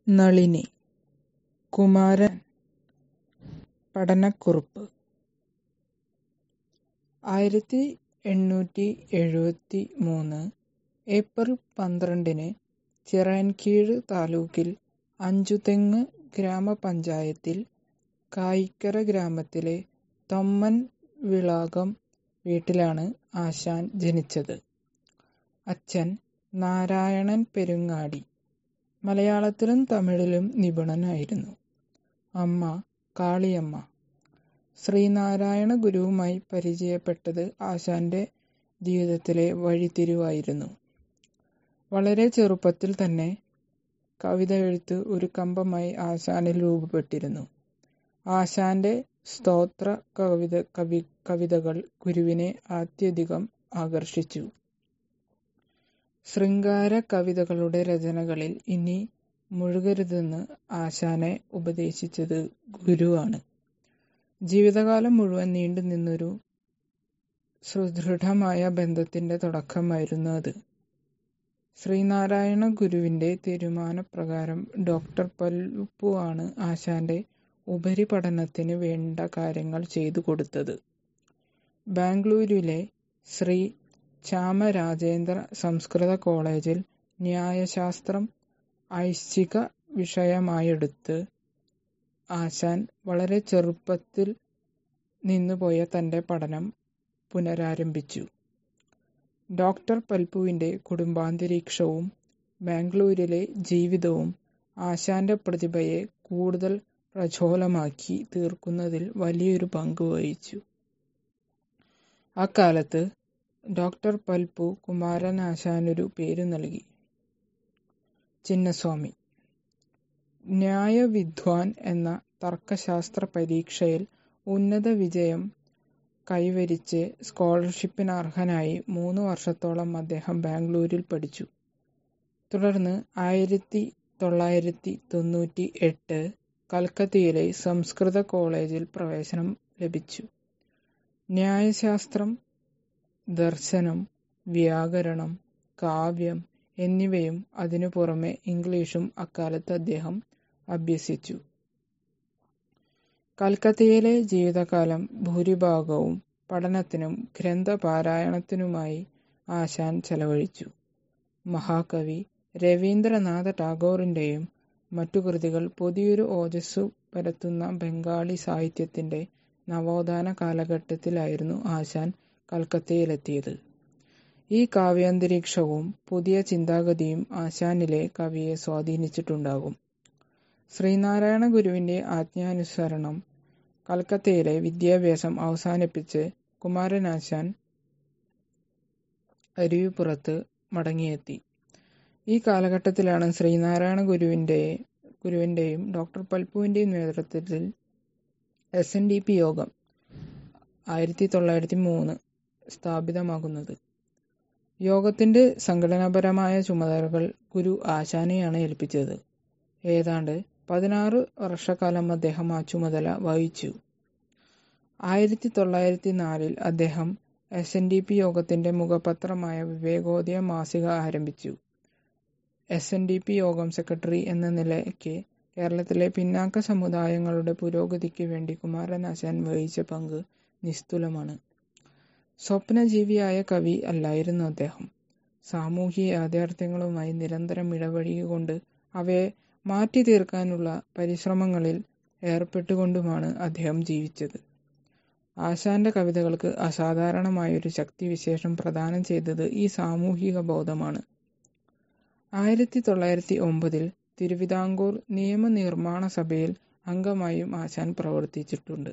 നളിനി കുമാരൻ പഠനക്കുറിപ്പ് ആയിരത്തി എണ്ണൂറ്റി എഴുപത്തി മൂന്ന് ഏപ്രിൽ പന്ത്രണ്ടിന് ചിറയൻകീഴ് താലൂക്കിൽ അഞ്ചുതെങ്ങ് ഗ്രാമപഞ്ചായത്തിൽ കായിക്കര ഗ്രാമത്തിലെ തൊമ്മൻ വിളാകം വീട്ടിലാണ് ആശാൻ ജനിച്ചത്. അച്ഛൻ നാരായണൻ പെരുങ്ങാടി മലയാളത്തിലും തമിഴിലും നിപുണനായിരുന്നു. അമ്മ കാളിയമ്മ. ശ്രീനാരായണ ഗുരുവുമായി പരിചയപ്പെട്ടത് ആശാന്റെ ജീവിതത്തിലെ വഴിത്തിരിവായിരുന്നു. വളരെ ചെറുപ്പത്തിൽ തന്നെ കവിത എഴുത്ത് ഒരു കമ്പമായി ആശാനിൽ രൂപപ്പെട്ടിരുന്നു. ആശാന്റെ സ്തോത്ര കവിതകൾ ഗുരുവിനെ അത്യധികം ആകർഷിച്ചു. ശൃംഗാര കവിതകളുടെ രചനകളിൽ ഇനി മുഴുകരുതെന്ന് ആശാനെ ഉപദേശിച്ചത് ഗുരുവാണ്. ജീവിതകാലം മുഴുവൻ നീണ്ടുനിന്നൊരു സുദൃഢമായ ബന്ധത്തിന്റെ തുടക്കമായിരുന്നു അത്. ശ്രീനാരായണ ഗുരുവിന്റെ തീരുമാനപ്രകാരം ഡോ. പൽപ്പു ആണ് ആശാന്റെ ഉപരിപഠനത്തിന് വേണ്ട കാര്യങ്ങൾ ചെയ്തുകൊടുത്തത്. ബാംഗ്ലൂരിലെ ശ്രീ ചാമരാജേന്ദ്ര സംസ്കൃത കോളേജിൽ ന്യായശാസ്ത്രം ഐച്ഛിക വിഷയമായെടുത്ത് ആശാൻ വളരെ ചെറുപ്പത്തിൽ നിന്നുപോയ തന്റെ പഠനം പുനരാരംഭിച്ചു. ഡോ. പൽപ്പുവിന്റെ കുടുംബാന്തരീക്ഷവും ബാംഗ്ലൂരിലെ ജീവിതവും ആശാന്റെ പ്രതിഭയെ കൂടുതൽ പ്രജ്വലമാക്കി തീർക്കുന്നതിൽ വലിയൊരു പങ്ക് വഹിച്ചു. അക്കാലത്ത് ഡോ. പൽപ്പു കുമാരനാശാനൊരു പേരു നൽകി. ചിന്നസ്വാമി. ന്യായവിദ്വാൻ എന്ന തർക്കശാസ്ത്ര പരീക്ഷയിൽ ഉന്നത വിജയം കൈവരിച്ച് സ്കോളർഷിപ്പിനർഹനായി മൂന്നു വർഷത്തോളം അദ്ദേഹം ബാംഗ്ലൂരിൽ പഠിച്ചു. തുടർന്ന് ആയിരത്തി തൊള്ളായിരത്തി തൊണ്ണൂറ്റി എട്ട് കൽക്കത്തയിലെ സംസ്കൃത കോളേജിൽ പ്രവേശനം ലഭിച്ചു. ന്യായശാസ്ത്രം, ദർശനം, വ്യാകരണം, കാവ്യം എന്നിവയും അതിനു പുറമെ ഇംഗ്ലീഷും അക്കാലത്ത് അദ്ദേഹം അഭ്യസിച്ചു. കൽക്കത്തയിലെ ജീവിതകാലം ഭൂരിഭാഗവും പഠനത്തിനും ഗ്രന്ഥപാരായണത്തിനുമായി ആശാൻ ചെലവഴിച്ചു. മഹാകവി രവീന്ദ്രനാഥ ടാഗോറിന്റെയും മറ്റു കൃതികൾ പുതിയൊരു ഓജസ്സു പരത്തുന്ന ബംഗാളി സാഹിത്യത്തിന്റെ നവോത്ഥാന കാലഘട്ടത്തിലായിരുന്നു ആശാൻ കൽക്കത്തയിലെത്തിയത്. ഈ കാവ്യാന്തരീക്ഷവും പുതിയ ചിന്താഗതിയും ആശാനിലെ കവിയെ സ്വാധീനിച്ചിട്ടുണ്ടാകും. ശ്രീനാരായണ ഗുരുവിന്റെ ആജ്ഞാനുസരണം കൽക്കത്തയിലെ വിദ്യാഭ്യാസം അവസാനിപ്പിച്ച് കുമാരനാശാൻ അരുവിപ്പുറത്ത് മടങ്ങിയെത്തി. ഈ കാലഘട്ടത്തിലാണ് ശ്രീനാരായണ ഗുരുവിന്റെയും ഡോ. പൽപ്പുവിന്റെയും നേതൃത്വത്തിൽ എസ്. എൻ. ഡി. പി യോഗം ആയിരത്തി തൊള്ളായിരത്തി മൂന്ന് സ്ഥാപിതമാകുന്നത്. യോഗത്തിന്റെ സംഘടനാപരമായ ചുമതലകൾ ഗുരു ആശാനെയാണ് ഏൽപ്പിച്ചത്. ഏതാണ്ട് പതിനാറ് വർഷക്കാലം അദ്ദേഹം ആ ചുമതല വഹിച്ചു. ആയിരത്തി തൊള്ളായിരത്തി നാലിൽ അദ്ദേഹം എസ്. എൻ. ഡി. പി യോഗത്തിന്റെ മുഖപത്രമായ വിവേകോദയ മാസിക ആരംഭിച്ചു. എസ്. എൻ. ഡി. പി യോഗം സെക്രട്ടറി എന്ന നിലയ്ക്ക് കേരളത്തിലെ പിന്നാക്ക സമുദായങ്ങളുടെ പുരോഗതിക്ക് വേണ്ടി കുമാരനാശാൻ വഹിച്ച പങ്ക് നിസ്തുലമാണ്. സ്വപ്നജീവിയായ കവി അല്ലായിരുന്നു അദ്ദേഹം. സാമൂഹ്യ യാഥാർത്ഥ്യങ്ങളുമായി നിരന്തരം ഇടപഴകിക്കൊണ്ട് അവയെ മാറ്റിത്തീർക്കാനുള്ള പരിശ്രമങ്ങളിൽ ഏർപ്പെട്ടുകൊണ്ടുമാണ് അദ്ദേഹം ജീവിച്ചത്. ആശാന്റെ കവിതകൾക്ക് അസാധാരണമായൊരു ശക്തിവിശേഷം പ്രദാനം ചെയ്തത് ഈ സാമൂഹിക ബോധമാണ്. ആയിരത്തി തൊള്ളായിരത്തി ഒമ്പതിൽ തിരുവിതാംകൂർ നിയമനിർമ്മാണ സഭയിൽ അംഗമായും ആശാൻ പ്രവർത്തിച്ചിട്ടുണ്ട്.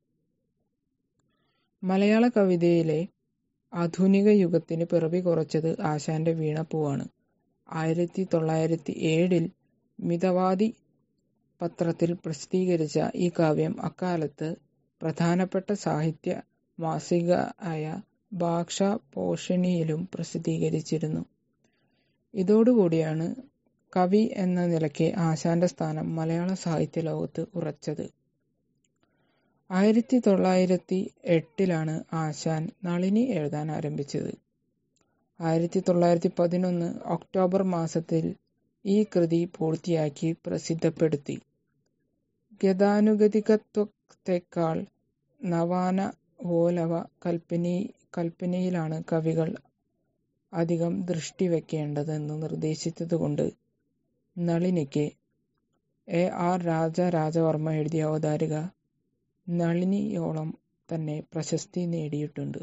മലയാള കവിതയിലെ ആധുനിക യുഗത്തിന് പിറവി കുറിച്ചത് ആശാന്റെ വീണപ്പൂവാണ്. ആയിരത്തി തൊള്ളായിരത്തി ഏഴിൽ മിതവാദി പത്രത്തിൽ പ്രസിദ്ധീകരിച്ച ഈ കാവ്യം അക്കാലത്ത് പ്രധാനപ്പെട്ട സാഹിത്യ മാസികയായ ഭാഷാപോഷിണിയിലും പ്രസിദ്ധീകരിച്ചിരുന്നു. ഇതോടുകൂടിയാണ് കവി എന്ന നിലയ്ക്ക് ആശാന്റെ സ്ഥാനം മലയാള സാഹിത്യ ലോകത്ത് ഉറച്ചത്. ആയിരത്തി തൊള്ളായിരത്തി എട്ടിലാണ് ആശാൻ നളിനി എഴുതാൻ ആരംഭിച്ചത്. ആയിരത്തി തൊള്ളായിരത്തി പതിനൊന്ന് ഒക്ടോബർ മാസത്തിൽ ഈ കൃതി പൂർത്തിയാക്കി പ്രസിദ്ധപ്പെടുത്തി ഗതാനുഗതികത്വത്തെക്കാൾ നവാനവോലവ കൽപ്പനി കൽപ്പനയിലാണ് കവികൾ അധികം ദൃഷ്ടി വയ്ക്കേണ്ടതെന്ന് നിർദ്ദേശിച്ചതുകൊണ്ട് നളിനിക്ക് എ ആർ രാജരാജവർമ്മ എഴുതിയ അവതാരിക നളിനിയോളം തന്നെ പ്രശസ്തി നേടിയിട്ടുണ്ട്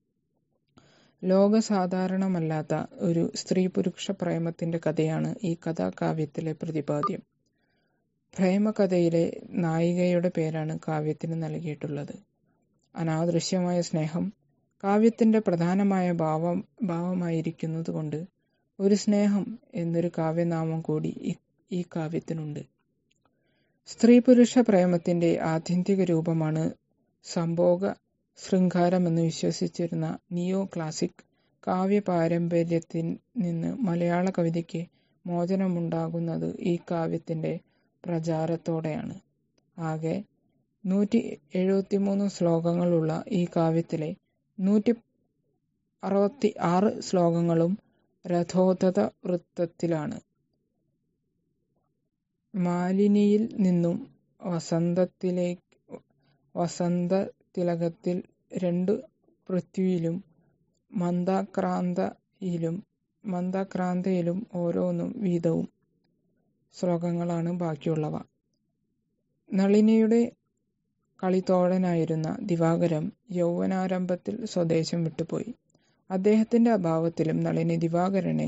ലോകസാധാരണമല്ലാത്ത ഒരു സ്ത്രീ പുരുഷ പ്രേമത്തിന്റെ കഥയാണ് ഈ കഥാകാവ്യത്തിലെ പ്രതിപാദ്യം പ്രേമകഥയിലെ നായികയുടെ പേരാണ് കാവ്യത്തിന് നൽകിയിട്ടുള്ളത് അനാദൃശ്യമായ സ്നേഹം കാവ്യത്തിന്റെ പ്രധാനമായ ഭാവം ഭാവമായിരിക്കുന്നതുകൊണ്ട് ഒരു സ്നേഹം എന്നൊരു കാവ്യനാമം കൂടി ഈ കാവ്യത്തിനുണ്ട് സ്ത്രീ പുരുഷ പ്രേമത്തിന്റെ ആത്യന്തിക രൂപമാണ് സംഭോഗ ശൃംഗാരമെന്ന് വിശ്വസിച്ചിരുന്ന നിയോ ക്ലാസിക് കാവ്യ പാരമ്പര്യത്തിൽ നിന്ന് മലയാള കവിതയ്ക്ക് മോചനമുണ്ടാകുന്നത് ഈ കാവ്യത്തിന്റെ പ്രചാരത്തോടെയാണ് ആകെ നൂറ്റി എഴുപത്തിമൂന്ന് ശ്ലോകങ്ങളുള്ള ഈ കാവ്യത്തിലെ നൂറ്റി അറുപത്തി ആറ് ശ്ലോകങ്ങളും രഥോദ്ധത വൃത്തത്തിലാണ് മാലിനിയിൽ നിന്നും വസന്തത്തിലേക്ക് വസന്ത തിലകത്തിൽ രണ്ട് പൃഥ്വിയിലും മന്ദാക്രാന്തയിലും മന്ദാക്രാന്തയിലും ഓരോന്നും വീതവും ശ്ലോകങ്ങളാണ് ബാക്കിയുള്ളവ നളിനിയുടെ കളിത്തോഴനായിരുന്ന ദിവാകരം യൗവനാരംഭത്തിൽ സ്വദേശം വിട്ടുപോയി അദ്ദേഹത്തിന്റെ അഭാവത്തിലും നളിനി ദിവാകരനെ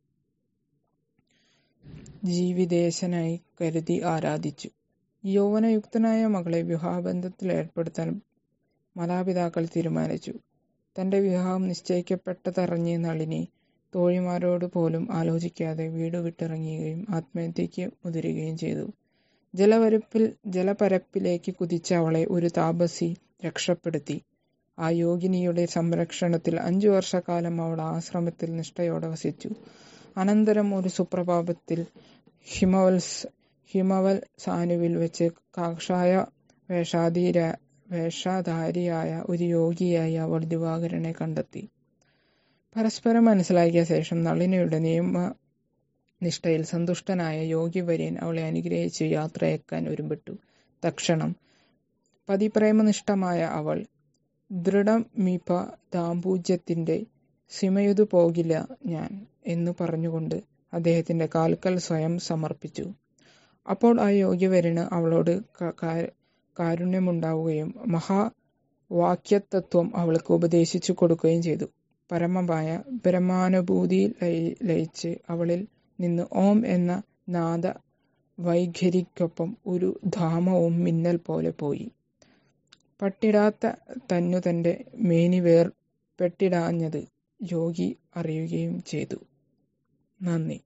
ജീവിതേശനായി കരുതി ആരാധിച്ചു യൗവനയുക്തനായ മകളെ വിവാഹബന്ധത്തിൽ ഏർപ്പെടുത്താൻ മാതാപിതാക്കൾ തീരുമാനിച്ചു തന്റെ വിവാഹം നിശ്ചയിക്കപ്പെട്ടതറിഞ്ഞ് നളിനി തോഴിമാരോട് പോലും ആലോചിക്കാതെ വീട് വിട്ടിറങ്ങുകയും ആത്മഹത്യയ്ക്ക് മുതിരുകയും ചെയ്തു ജലവരപ്പിൽ ജലപരപ്പിലേക്ക് കുതിച്ച അവളെ ഒരു താപസി രക്ഷപ്പെടുത്തി ആ യോഗിനിയുടെ സംരക്ഷണത്തിൽ അഞ്ചു വർഷക്കാലം അവൾ ആശ്രമത്തിൽ നിഷ്ഠയോടെ വസിച്ചു അനന്തരം ഒരു സുപ്രഭാതത്തിൽ ഹിമവൽസ് ഹിമവൽ സാനുവിൽ വെച്ച് കാക്ഷായ വേഷാധീര വേഷധാരിയായ ഒരു യോഗിയായി അവൾ ദിവാകരനെ കണ്ടെത്തി പരസ്പരം മനസ്സിലാക്കിയ ശേഷം നളിനിയുടെ നിയമ നിഷ്ഠയിൽ സന്തുഷ്ടനായ യോഗിവര്യൻ അവളെ അനുഗ്രഹിച്ച് യാത്രയേക്കാൻ ഒരുമ്പെട്ടു തക്ഷണം പതിപ്രേമനിഷ്ഠമായ അവൾ ദൃഢമിപ ദാമ്പൂജ്യത്തിന്റെ സിമയുതു പോകില്ല ഞാൻ എന്നു പറഞ്ഞുകൊണ്ട് അദ്ദേഹത്തിന്റെ കാൽക്കൽ സ്വയം സമർപ്പിച്ചു അപ്പോൾ ആ യോഗ്യവരന് അവളോട് കാരുണ്യമുണ്ടാവുകയും മഹാവാക്യതത്വം അവൾക്ക് ഉപദേശിച്ചു കൊടുക്കുകയും ചെയ്തു പരമമായ ബ്രഹ്മാനുഭൂതിയിൽ ലയിച്ച് അവളിൽ നിന്ന് ഓം എന്ന നാദ വൈഖരിക്കൊപ്പം ഒരു ധാമവും മിന്നൽ പോലെ പോയി പട്ടിടാത്ത തന്നു തന്റെ മേനി വേർ പെട്ടിടാഞ്ഞത് യോഗി അറിയുകയും ചെയ്തു നന്ദി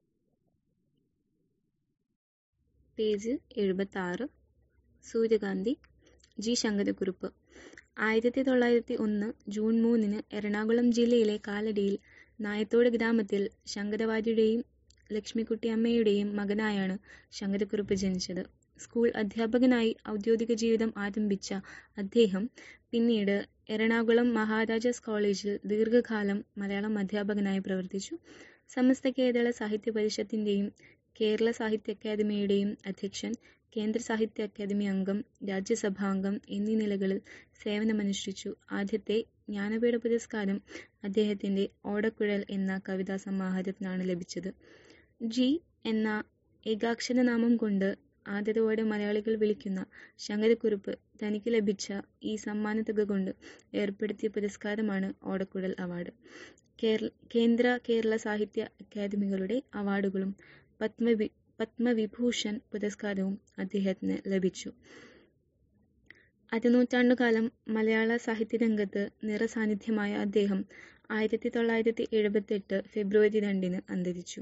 പേജ് എഴുപത്തി ആറ് സൂര്യകാന്തി ജി ശങ്കരക്കുറുപ്പ് ആയിരത്തി തൊള്ളായിരത്തി ഒന്ന് ജൂൺ മൂന്നിന് എറണാകുളം ജില്ലയിലെ കാലടിയിൽ നായത്തോട് ഗ്രാമത്തിൽ ശങ്കരവാര്യരുടെയും ലക്ഷ്മിക്കുട്ടിയമ്മയുടെയും മകനായാണ് ശങ്കരക്കുറുപ്പ് ജനിച്ചത് സ്കൂൾ അധ്യാപകനായി ഔദ്യോഗിക ജീവിതം ആരംഭിച്ച അദ്ദേഹം പിന്നീട് എറണാകുളം മഹാരാജാസ് കോളേജിൽ ദീർഘകാലം മലയാളം അധ്യാപകനായി പ്രവർത്തിച്ചു സമസ്ത കേരള സാഹിത്യ പരിഷത്തിന്റെയും കേരള സാഹിത്യ അക്കാദമിയുടെയും അധ്യക്ഷൻ കേന്ദ്ര സാഹിത്യ അക്കാദമി അംഗം രാജ്യസഭാംഗം എന്നീ നിലകളിൽ സേവനമനുഷ്ഠിച്ചു ആദ്യത്തെ ജ്ഞാനപീഠ പുരസ്കാരം അദ്ദേഹത്തിന്റെ ഓടക്കുഴൽ എന്ന കവിതാ സമാഹാരത്തിനാണ് ലഭിച്ചത് ജി എന്ന ഏകാക്ഷരനാമം കൊണ്ട് ആദരവോടെ മലയാളികൾ വിളിക്കുന്ന ശങ്കരക്കുറുപ്പ് തനിക്ക് ലഭിച്ച ഈ സമ്മാനത്തുക കൊണ്ട് ഏർപ്പെടുത്തിയ പുരസ്കാരമാണ് ഓടക്കുഴൽ അവാർഡ് കേരള കേന്ദ്ര കേരള സാഹിത്യ അക്കാദമികളുടെ അവാർഡുകളും പത്മവി പത്മവിഭൂഷൺ പുരസ്കാരവും അദ്ദേഹത്തിന് ലഭിച്ചു അരനൂറ്റാണ്ടുകാലം മലയാള സാഹിത്യരംഗത്ത് നിറസാന്നിധ്യമായ അദ്ദേഹം ആയിരത്തി തൊള്ളായിരത്തി എഴുപത്തെട്ട് ഫെബ്രുവരി രണ്ടിന് അന്തരിച്ചു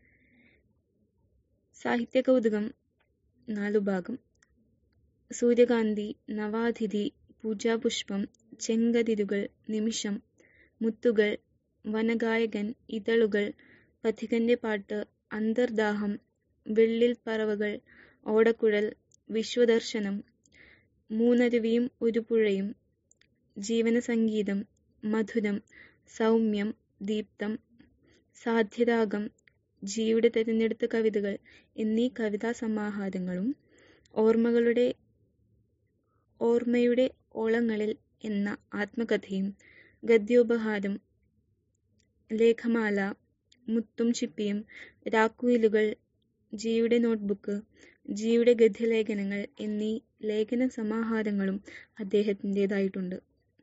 സാഹിത്യ കൗതുകം നാലുഭാഗം സൂര്യകാന്തി നവാതിഥി പൂജാപുഷ്പം ചെങ്കതിരുകൾ നിമിഷം മുത്തുകൾ വനഗായകൻ ഇതളുകൾ പഥികന്റെ പാട്ട് അന്തർദാഹം വെള്ളിൽ പറവകൾ ഓടക്കുഴൽ വിശ്വദർശനം മൂന്നരുവിയും ഒരു പുഴയും ജീവനസംഗീതം മധുരം സൗമ്യം ദീപ്തം സാധ്യരാഗം ജിയുടെ തിരഞ്ഞെടുത്ത കവിതകൾ എന്നീ കവിതാ സമാഹാരങ്ങളും ഓർമ്മകളുടെ ഓർമ്മയുടെ ഓളങ്ങളിൽ എന്ന ആത്മകഥയും ഗദ്യോപഹാരം ലേഖമാല മുത്തും ചിപ്പിയും രാക്കുയിലുകൾ ജിയുടെ നോട്ട്ബുക്ക് ജിയുടെ ഗദ്യലേഖനങ്ങൾ എന്നീ ലേഖന സമാഹാരങ്ങളും അദ്ദേഹത്തിൻ്റെതായിട്ടുണ്ട്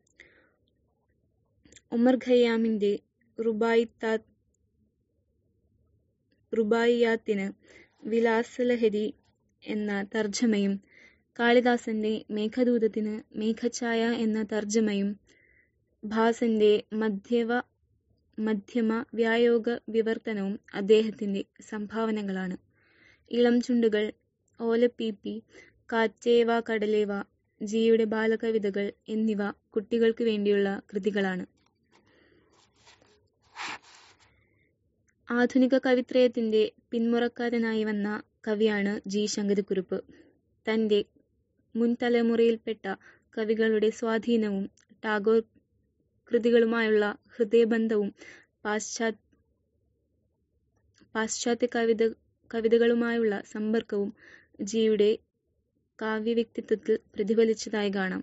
ഉമർ ഖയ്യാമിൻ്റെ റുബായിത്താ റുബായിയാത്തിന് വിലാസലഹരി എന്ന തർജ്ജമയും കാളിദാസന്റെ മേഘദൂതത്തിന് മേഘഛായ എന്ന തർജ്ജമയും ഭാസന്റെ മധ്യവ മധ്യമ വ്യായോഗ വിവർത്തനവും അദ്ദേഹത്തിന്റെ സംഭാവനകളാണ് ഇളം ചുണ്ടുകൾ ഓലപ്പീപ്പി കാറ്റേവ കടലേവ ജിയുടെ ബാലകവിതകൾ എന്നിവ കുട്ടികൾക്ക് വേണ്ടിയുള്ള കൃതികളാണ് ആധുനിക കവിത്രയത്തിന്റെ പിന്മുറക്കാരനായി വന്ന കവിയാണ് ജി ശങ്കരക്കുറുപ്പ് തന്റെ മുൻ തലമുറയിൽപ്പെട്ട കവികളുടെ സ്വാധീനവും ടാഗോർ കൃതികളുമായുള്ള ഹൃദയബന്ധവും പാശ്ചാത്യ പാശ്ചാത്യ കവിത കവിതകളുമായുള്ള സമ്പർക്കവും ജിയുടെ കാവ്യവ്യക്തിത്വത്തിൽ പ്രതിഫലിച്ചതായി കാണാം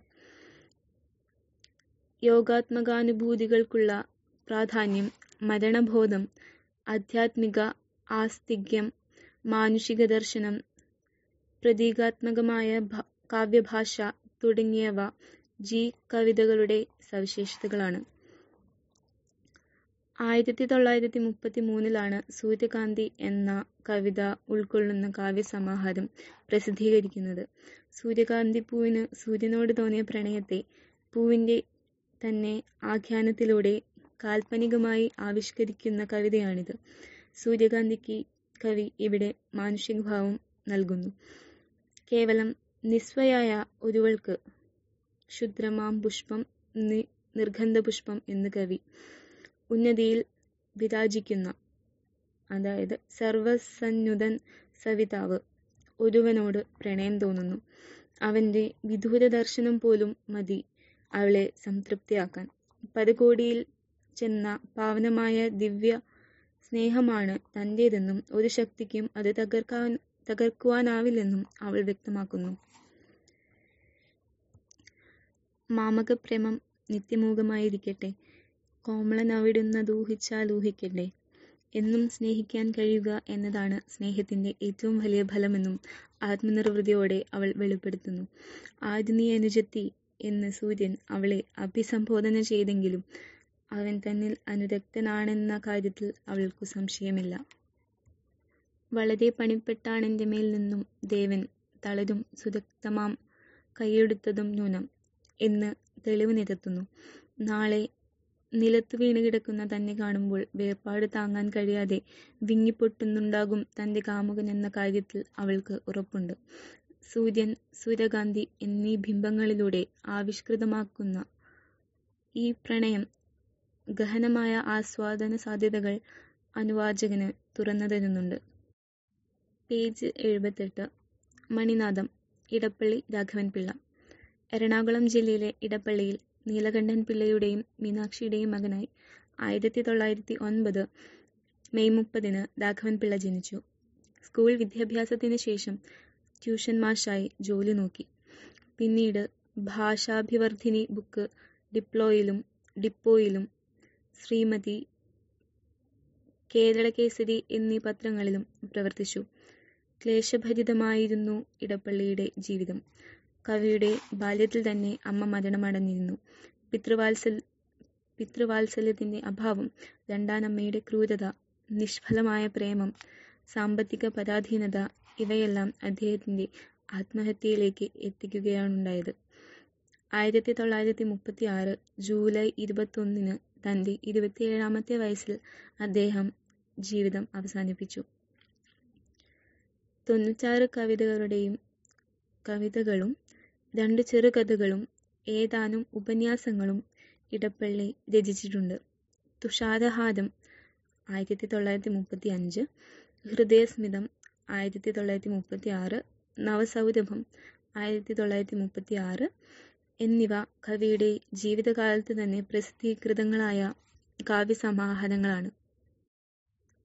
യോഗാത്മകാനുഭൂതികൾക്കുള്ള പ്രാധാന്യം മരണബോധം ആധ്യാത്മിക ആസ്തിക്യം മാനുഷിക ദർശനം പ്രതീകാത്മകമായ കാവ്യഭാഷ തുടങ്ങിയവ ജി കവിതകളുടെ സവിശേഷതകളാണ് ആയിരത്തി തൊള്ളായിരത്തി മുപ്പത്തി മൂന്നിലാണ് സൂര്യകാന്തി എന്ന കവിത ഉൾക്കൊള്ളുന്ന കാവ്യസമാഹാരം പ്രസിദ്ധീകരിക്കുന്നത് സൂര്യകാന്തി പൂവിന് സൂര്യനോട് തോന്നിയ പ്രണയത്തെ പൂവിൻ്റെ തന്നെ ആഖ്യാനത്തിലൂടെ കാൽപ്പനികമായി ആവിഷ്കരിക്കുന്ന കവിതയാണിത് സൂര്യകാന്തിക്ക് കവി ഇവിടെ മാനുഷികഭാവം നൽകുന്നു കേവലം നിസ്വയായ ഒരുവൾക്ക് ക്ഷുദ്രമാം പുഷ്പം നിർഗന്ധ പുഷ്പം എന്ന് കവി ഉന്നതിയിൽ വിരാജിക്കുന്ന അതായത് സർവസന്നുതൻ സവിതാവ് ഒരുവനോട് പ്രണയം തോന്നുന്നു അവന്റെ വിദൂര ദർശനം പോലും മതി അവളെ സംതൃപ്തിയാക്കാൻ പരകോടിയിൽ ചെന്ന പാവനമായ ദിവ്യ സ്നേഹമാണ് തൻ്റേതെന്നും ഒരു ശക്തിക്കും അത് തകർക്കാൻ തകർക്കുവാനാവില്ലെന്നും അവൾ വ്യക്തമാക്കുന്നു മാമകപ്രേമം നിത്യമൂകമായിരിക്കട്ടെ കോമളൻ അവിടുന്നതൂഹിച്ചാൽ ഊഹിക്കട്ടെ എന്നും സ്നേഹിക്കാൻ കഴിയുക എന്നതാണ് സ്നേഹത്തിന്റെ ഏറ്റവും വലിയ ഫലമെന്നും ആത്മനിർവൃതിയോടെ അവൾ വെളിപ്പെടുത്തുന്നു ആദിനി അനുജത്തി എന്ന് സൂര്യൻ അവളെ അഭിസംബോധന ചെയ്തെങ്കിലും അവൻ തന്നിൽ അനുരക്തനാണെന്ന കാര്യത്തിൽ അവൾക്കു സംശയമില്ല വളരെ പണിപ്പെട്ടാണെൻ്റെ മേൽ നിന്നും ദേവൻ തളരും സുരക്തമാം കൈയെടുത്തതും ന്യൂനം എന്ന് തെളിവ് നിരത്തുന്നു നാളെ നിലത്തു വീണ് കിടക്കുന്ന തന്നെ കാണുമ്പോൾ വേർപാട് താങ്ങാൻ കഴിയാതെ വിങ്ങിപ്പൊട്ടുന്നുണ്ടാകും തൻ്റെ കാമുകൻ എന്ന കാര്യത്തിൽ അവൾക്ക് ഉറപ്പുണ്ട് സൂര്യൻ സൂര്യകാന്തി എന്നീ ബിംബങ്ങളിലൂടെ ആവിഷ്കൃതമാക്കുന്ന ഈ പ്രണയം ഗഹനമായ ആസ്വാദന സാധ്യതകൾ അനുവാചകന് തുറന്നു തരുന്നുണ്ട് പേജ് എഴുപത്തെട്ട് മണിനാഥം ഇടപ്പള്ളി രാഘവൻ പിള്ള എറണാകുളം ജില്ലയിലെ ഇടപ്പള്ളിയിൽ നീലകണ്ഠൻ പിള്ളയുടെയും മീനാക്ഷിയുടെയും മകനായി ആയിരത്തി തൊള്ളായിരത്തി ഒൻപത് മെയ് മുപ്പതിന് രാഘവൻ പിള്ള ജനിച്ചു സ്കൂൾ വിദ്യാഭ്യാസത്തിന് ശേഷം ട്യൂഷൻ മാഷായി ജോലി നോക്കി പിന്നീട് ഭാഷാഭിവർദ്ധിനി ബുക്ക് ഡിപ്ലോയിലും ഡിപ്പോയിലും ശ്രീമതി കേരള കേസരി എന്നീ പത്രങ്ങളിലും പ്രവർത്തിച്ചു ക്ലേശഭരിതമായിരുന്നു ഇടപ്പള്ളിയുടെ ജീവിതം കവിയുടെ ബാല്യത്തിൽ തന്നെ അമ്മ മരണമടഞ്ഞിരുന്നു പിതൃവാത്സൽ പിതൃവാത്സല്യത്തിന്റെ അഭാവം രണ്ടാനമ്മയുടെ ക്രൂരത നിഷ്ഫലമായ പ്രേമം സാമ്പത്തിക പരാധീനത ഇവയെല്ലാം അദ്ദേഹത്തിന്റെ ആത്മഹത്യയിലേക്ക് എത്തിക്കുകയാണുണ്ടായത് ആയിരത്തി തൊള്ളായിരത്തി മുപ്പത്തി ആറ് ജൂലൈ ഇരുപത്തൊന്നിന് തന്റെ ഇരുപത്തിയേഴാമത്തെ വയസ്സിൽ അദ്ദേഹം ജീവിതം അവസാനിപ്പിച്ചു തൊണ്ണൂറ്റാറ് കവിതകളുടെയും കവിതകളും രണ്ട് ചെറുകഥകളും ഏതാനും ഉപന്യാസങ്ങളും ഇടപ്പള്ളി രചിച്ചിട്ടുണ്ട് തുഷാരഹാരം ആയിരത്തി തൊള്ളായിരത്തി മുപ്പത്തി അഞ്ച് ഹൃദയസ്മിതം ആയിരത്തി തൊള്ളായിരത്തി മുപ്പത്തി ആറ് നവസൗരഭം ആയിരത്തി തൊള്ളായിരത്തി മുപ്പത്തി ആറ് എന്നിവ കവിയുടെ ജീവിതകാലത്ത് തന്നെ പ്രസിദ്ധീകൃതങ്ങളായ കാവ്യസമാഹാരങ്ങളാണ്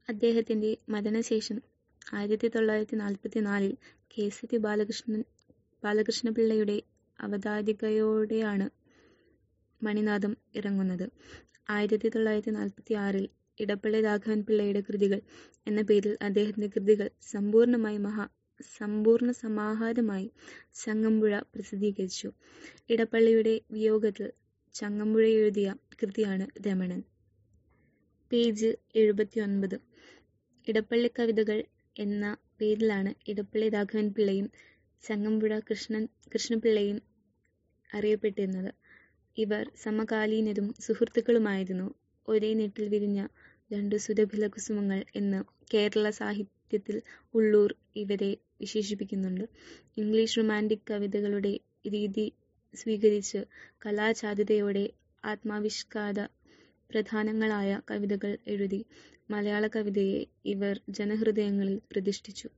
അദ്ദേഹത്തിന്റെ മരണശേഷം ആയിരത്തി തൊള്ളായിരത്തി നാൽപ്പത്തി നാലിൽ കെ സി പി ബാലകൃഷ്ണൻ ബാലകൃഷ്ണപിള്ളയുടെ അവതാരികയോടെയാണ് മണിനാഥം ഇറങ്ങുന്നത് ആയിരത്തി തൊള്ളായിരത്തി നാൽപ്പത്തി ആറിൽ ഇടപ്പള്ളി രാഘവൻ പിള്ളയുടെ കൃതികൾ എന്ന പേരിൽ അദ്ദേഹത്തിന്റെ കൃതികൾ സമ്പൂർണമായി മഹാ സമ്പൂർണ്ണ സമാഹാരമായി ചങ്ങമ്പുഴ പ്രസിദ്ധീകരിച്ചു ഇടപ്പള്ളിയുടെ വിയോഗത്തിൽ ചങ്ങമ്പുഴ എഴുതിയ കൃതിയാണ് രമണൻ പേജ് എഴുപത്തി ഒൻപത് ഇടപ്പള്ളി കവിതകൾ എന്ന പേരിലാണ് ഇടപ്പള്ളി രാഘവൻ പിള്ളയും ചങ്ങമ്പുഴ കൃഷ്ണൻ കൃഷ്ണപിള്ളയും അറിയപ്പെട്ടിരുന്നത് ഇവർ സമകാലീനരും സുഹൃത്തുക്കളുമായിരുന്നു ഒരേ നെറ്റിൽ വിരിഞ്ഞ രണ്ടു സുരഭില കുസുമങ്ങൾ എന്ന് കേരള സാഹിത്യത്തിൽ ഉള്ളൂർ ഇവരെ വിശേഷിപ്പിക്കുന്നുണ്ട് ഇംഗ്ലീഷ് റൊമാൻറ്റിക് കവിതകളുടെ രീതി സ്വീകരിച്ച് കലാചാരുതയോടെ ആത്മാവിഷ്കാര പ്രധാനങ്ങളായ കവിതകൾ എഴുതി മലയാള കവിതയെ ഇവർ ജനഹൃദയങ്ങളിൽ പ്രതിഷ്ഠിച്ചു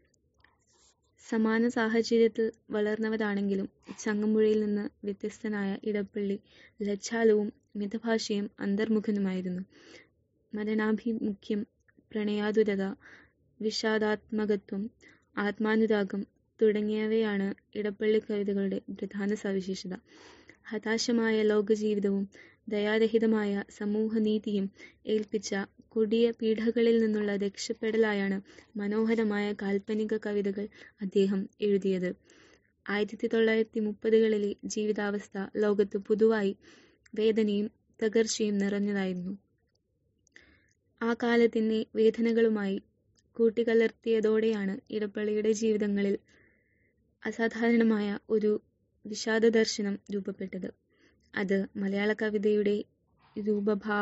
സമാന സാഹചര്യത്തിൽ വളർന്നവരാണെങ്കിലും ചങ്ങമ്പുഴയിൽ നിന്ന് വ്യത്യസ്തനായ ഇടപ്പള്ളി ലജ്ജാലുവും മിതഭാഷയും അന്തർമുഖനുമായിരുന്നു മരണാഭിമുഖ്യം പ്രണയാതുരത വിഷാദാത്മകത്വം ആത്മാനുരാഗം തുടങ്ങിയവയാണ് ഇടപ്പള്ളി കവിതകളുടെ പ്രധാന സവിശേഷത ഹതാശമായ ലോകജീവിതവും ദയാരഹിതമായ സമൂഹനീതിയും ഏൽപ്പിച്ച കൊടിയ പീഡകളിൽ നിന്നുള്ള രക്ഷപ്പെടലായാണ് മനോഹരമായ കാൽപ്പനിക കവിതകൾ അദ്ദേഹം എഴുതിയത് ആയിരത്തി തൊള്ളായിരത്തി മുപ്പതുകളിലെ ജീവിതാവസ്ഥ ലോകത്ത് പൊതുവായി വേദനയും തകർച്ചയും നിറഞ്ഞതായിരുന്നു ആ കാലത്തിന്റെ വേദനകളുമായി കൂട്ടിക്കലർത്തിയതോടെയാണ് ഇടപ്പള്ളിയുടെ ജീവിതങ്ങളിൽ അസാധാരണമായ ഒരു വിഷാദ ദർശനം രൂപപ്പെട്ടത് അത് മലയാള കവിതയുടെ രൂപഭാ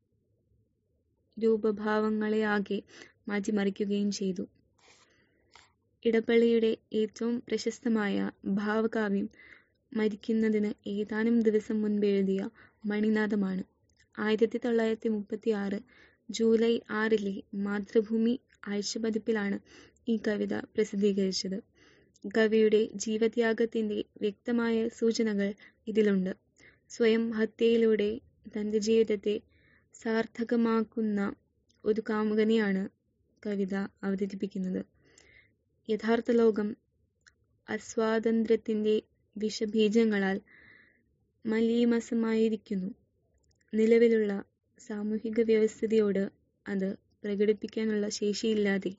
രൂപഭാവങ്ങളെയാകെ മാറ്റിമറിക്കുകയും ചെയ്തു ഇടപ്പള്ളിയുടെ ഏറ്റവും പ്രശസ്തമായ ഭാവകാവ്യം മരിക്കുന്നതിന് ഏതാനും ദിവസം മുൻപ് എഴുതിയ മണിനാഥമാണ് ആയിരത്തി തൊള്ളായിരത്തി മുപ്പത്തി ആറ് ജൂലൈ ആറിലെ മാതൃഭൂമി ആഴ്ചപതിപ്പിലാണ് ഈ കവിത പ്രസിദ്ധീകരിച്ചത് കവിയുടെ ജീവത്യാഗത്തിന്റെ വ്യക്തമായ സൂചനകൾ ഇതിലുണ്ട് സ്വയം ഹത്യയിലൂടെ തന്റെ ജീവിതത്തെ സാർത്ഥകമാക്കുന്ന ഒരു കാമുകനെയാണ് കവിത അവതരിപ്പിക്കുന്നത് യഥാർത്ഥ ലോകം അസ്വാതന്ത്ര്യത്തിന്റെ വിഷബീജങ്ങളാൽ മലീമസമായിരിക്കുന്നു നിലവിലുള്ള സാമൂഹിക വ്യവസ്ഥിതിയോട് അത് പ്രകടിപ്പിക്കാനുള്ള ശേഷിയില്ലാതെ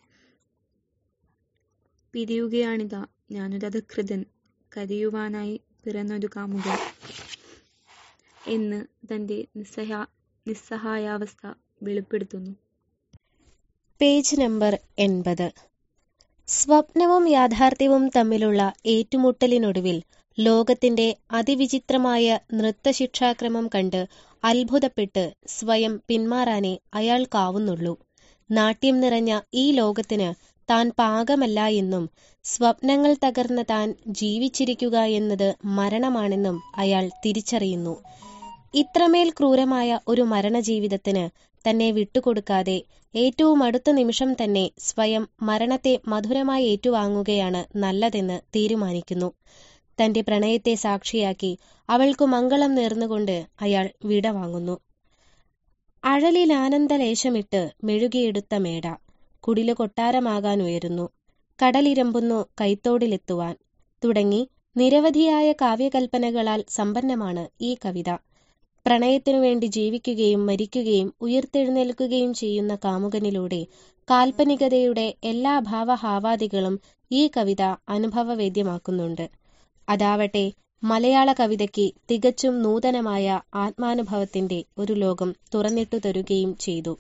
പിരിയുകയാണിതാ ഞാനൊരധകൃതൻ കരയുവാനായി പിറന്നൊരു കാമുകൻ എന്ന് തന്റെ നിസ്സഹാ നിസ്സഹായാവസ്ഥ വെളിപ്പെടുത്തുന്നു പേജ് നമ്പർ എൺപത് സ്വപ്നവും യാഥാർത്ഥ്യവും തമ്മിലുള്ള ഏറ്റുമുട്ടലിനൊടുവിൽ ലോകത്തിന്റെ അതിവിചിത്രമായ നൃത്തശിക്ഷാക്രമം കണ്ട് അത്ഭുതപ്പെട്ട് സ്വയം പിന്മാറാനേ അയാൾക്കാവുന്നുള്ളൂ നാട്യം നിറഞ്ഞ ഈ ലോകത്തിന് താൻ പാകമല്ല എന്നും സ്വപ്നങ്ങൾ തകർന്ന താൻ ജീവിച്ചിരിക്കുക എന്നത് മരണമാണെന്നും അയാൾ തിരിച്ചറിയുന്നു ഇത്രമേൽ ക്രൂരമായ ഒരു മരണജീവിതത്തിന് തന്നെ വിട്ടുകൊടുക്കാതെ ഏറ്റവും അടുത്ത നിമിഷം തന്നെ സ്വയം മരണത്തെ മധുരമായി ഏറ്റുവാങ്ങുകയാണ് നല്ലതെന്ന് തീരുമാനിക്കുന്നു തന്റെ പ്രണയത്തെ സാക്ഷിയാക്കി അവൾക്കു മംഗളം നേർന്നുകൊണ്ട് അയാൾ വിട വാങ്ങുന്നു അഴലിൽ ആനന്ദലേശമിട്ട് മെഴുകിയെടുത്ത മേട കുടില് കൊട്ടാരമാകാൻ ഉയരുന്നു കടലിരമ്പുന്നു കൈത്തോടിലെത്തുവാൻ തുടങ്ങി നിരവധിയായ കാവ്യകൽപ്പനകളാൽ സമ്പന്നമാണ് ഈ കവിത പ്രണയത്തിനു വേണ്ടി ജീവിക്കുകയും മരിക്കുകയും ഉയർത്തെഴുന്നേൽക്കുകയും ചെയ്യുന്ന കാമുകനിലൂടെ കാൽപ്പനികതയുടെ എല്ലാ ഭാവഹാവാദികളും ഈ കവിത അനുഭവവേദ്യമാക്കുന്നുണ്ട് അതാവട്ടെ മലയാള കവിതയ്ക്ക് തികച്ചും നൂതനമായ ആത്മാനുഭവത്തിന്റെ ഒരു ലോകം തുറന്നിട്ടു തരുകയും ചെയ്തു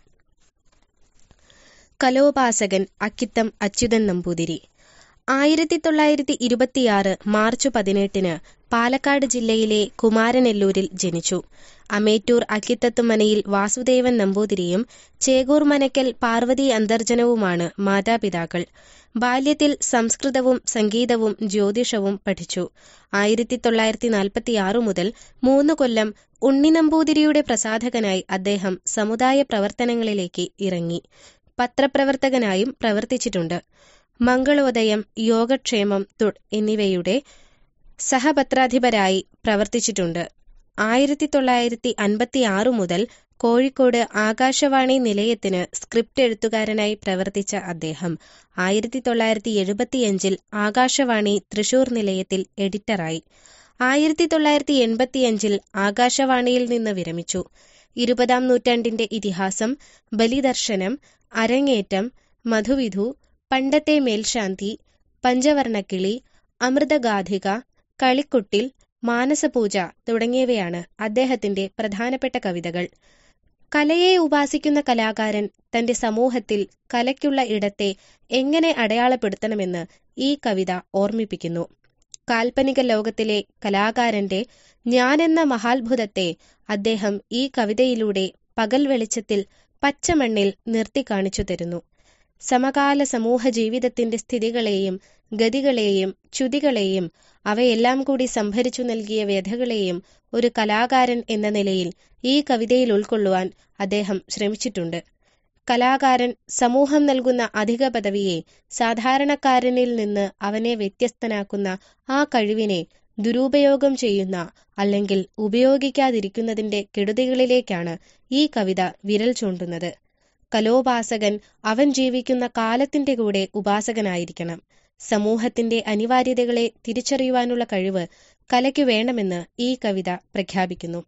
കലോപാസകൻ അക്കിത്തം അച്യുതൻ നമ്പൂതിരി ആയിരത്തി തൊള്ളായിരത്തി ഇരുപത്തിയാറ് മാർച്ച് പതിനെട്ടിന് പാലക്കാട് ജില്ലയിലെ കുമാരനെല്ലൂരിൽ ജനിച്ചു അമേറ്റൂർ അക്കിത്തത്തുമനയിൽ വാസുദേവൻ നമ്പൂതിരിയും ചേകൂർ മനക്കൽ പാർവതി അന്തർജനവുമാണ് മാതാപിതാക്കൾ ബാല്യത്തിൽ സംസ്കൃതവും സംഗീതവും ജ്യോതിഷവും പഠിച്ചു ആയിരത്തി തൊള്ളായിരത്തി നാൽപ്പത്തിയാറ് മുതൽ മൂന്ന് കൊല്ലം ഉണ്ണി നമ്പൂതിരിയുടെ പ്രസാധകനായി അദ്ദേഹം സമുദായ പ്രവർത്തനങ്ങളിലേക്ക് ഇറങ്ങി പത്രപ്രവർത്തകനായും പ്രവർത്തിച്ചിട്ടുണ്ട് മംഗളോദയം യോഗക്ഷേമം എന്നിവയുടെ സഹപത്രാധിപരായി പ്രവർത്തിച്ചിട്ടുണ്ട് ആയിരത്തി തൊള്ളായിരത്തി അൻപത്തി ആറ് മുതൽ കോഴിക്കോട് ആകാശവാണി നിലയത്തിന് സ്ക്രിപ്റ്റ് എഴുത്തുകാരനായി പ്രവർത്തിച്ച അദ്ദേഹം ആയിരത്തി തൊള്ളായിരത്തി എഴുപത്തിയഞ്ചിൽ ആകാശവാണി തൃശൂർ നിലയത്തിൽ എഡിറ്ററായി ആയിരത്തി തൊള്ളായിരത്തി എൺപത്തിയഞ്ചിൽ ആകാശവാണിയിൽ നിന്ന് വിരമിച്ചു ഇരുപതാം നൂറ്റാണ്ടിന്റെ ഇതിഹാസം ബലിദർശനം അരങ്ങേറ്റം മധുവിധു പണ്ടത്തെ മേൽശാന്തി പഞ്ചവർണക്കിളി അമൃതഗാധിക കളിക്കുട്ടിൽ മാനസപൂജ തുടങ്ങിയവയാണ് അദ്ദേഹത്തിന്റെ പ്രധാനപ്പെട്ട കവിതകൾ കലയെ ഉപാസിക്കുന്ന കലാകാരൻ തന്റെ സമൂഹത്തിൽ കലയ്ക്കുള്ള ഇടത്തെ എങ്ങനെ അടയാളപ്പെടുത്തണമെന്ന് ഈ കവിത ഓർമ്മിപ്പിക്കുന്നു കാൽപ്പനിക ലോകത്തിലെ കലാകാരന്റെ ഞാനെന്ന മഹാത്ഭുതത്തെ അദ്ദേഹം ഈ കവിതയിലൂടെ പകൽ വെളിച്ചത്തിൽ പച്ചമണ്ണിൽ നിർത്തി കാണിച്ചു തരുന്നു സമകാല സമൂഹ ജീവിതത്തിന്റെ സ്ഥിതികളെയും ഗതികളെയും ച്യുതികളെയും അവയെല്ലാം കൂടി സംഭരിച്ചു നൽകിയ വ്യഥകളെയും ഒരു കലാകാരൻ എന്ന നിലയിൽ ഈ കവിതയിൽ ഉൾക്കൊള്ളുവാൻ അദ്ദേഹം ശ്രമിച്ചിട്ടുണ്ട് കലാകാരൻ സമൂഹം നൽകുന്ന അധിക പദവിയെ സാധാരണക്കാരനിൽ നിന്ന് അവനെ വ്യത്യസ്തനാക്കുന്ന ആ കഴിവിനെ ദുരുപയോഗം ചെയ്യുന്ന അല്ലെങ്കിൽ ഉപയോഗിക്കാതിരിക്കുന്നതിന്റെ കെടുതികളിലേക്കാണ് ഈ കവിത വിരൽ ചൂണ്ടുന്നത് കലോപാസകൻ അവൻ ജീവിക്കുന്ന കാലത്തിന്റെ കൂടെ ഉപാസകനായിരിക്കണം സമൂഹത്തിന്റെ അനിവാര്യതകളെ തിരിച്ചറിയുവാനുള്ള കഴിവ് കലയ്ക്കു വേണമെന്ന് ഈ കവിത പ്രഖ്യാപിക്കുന്നു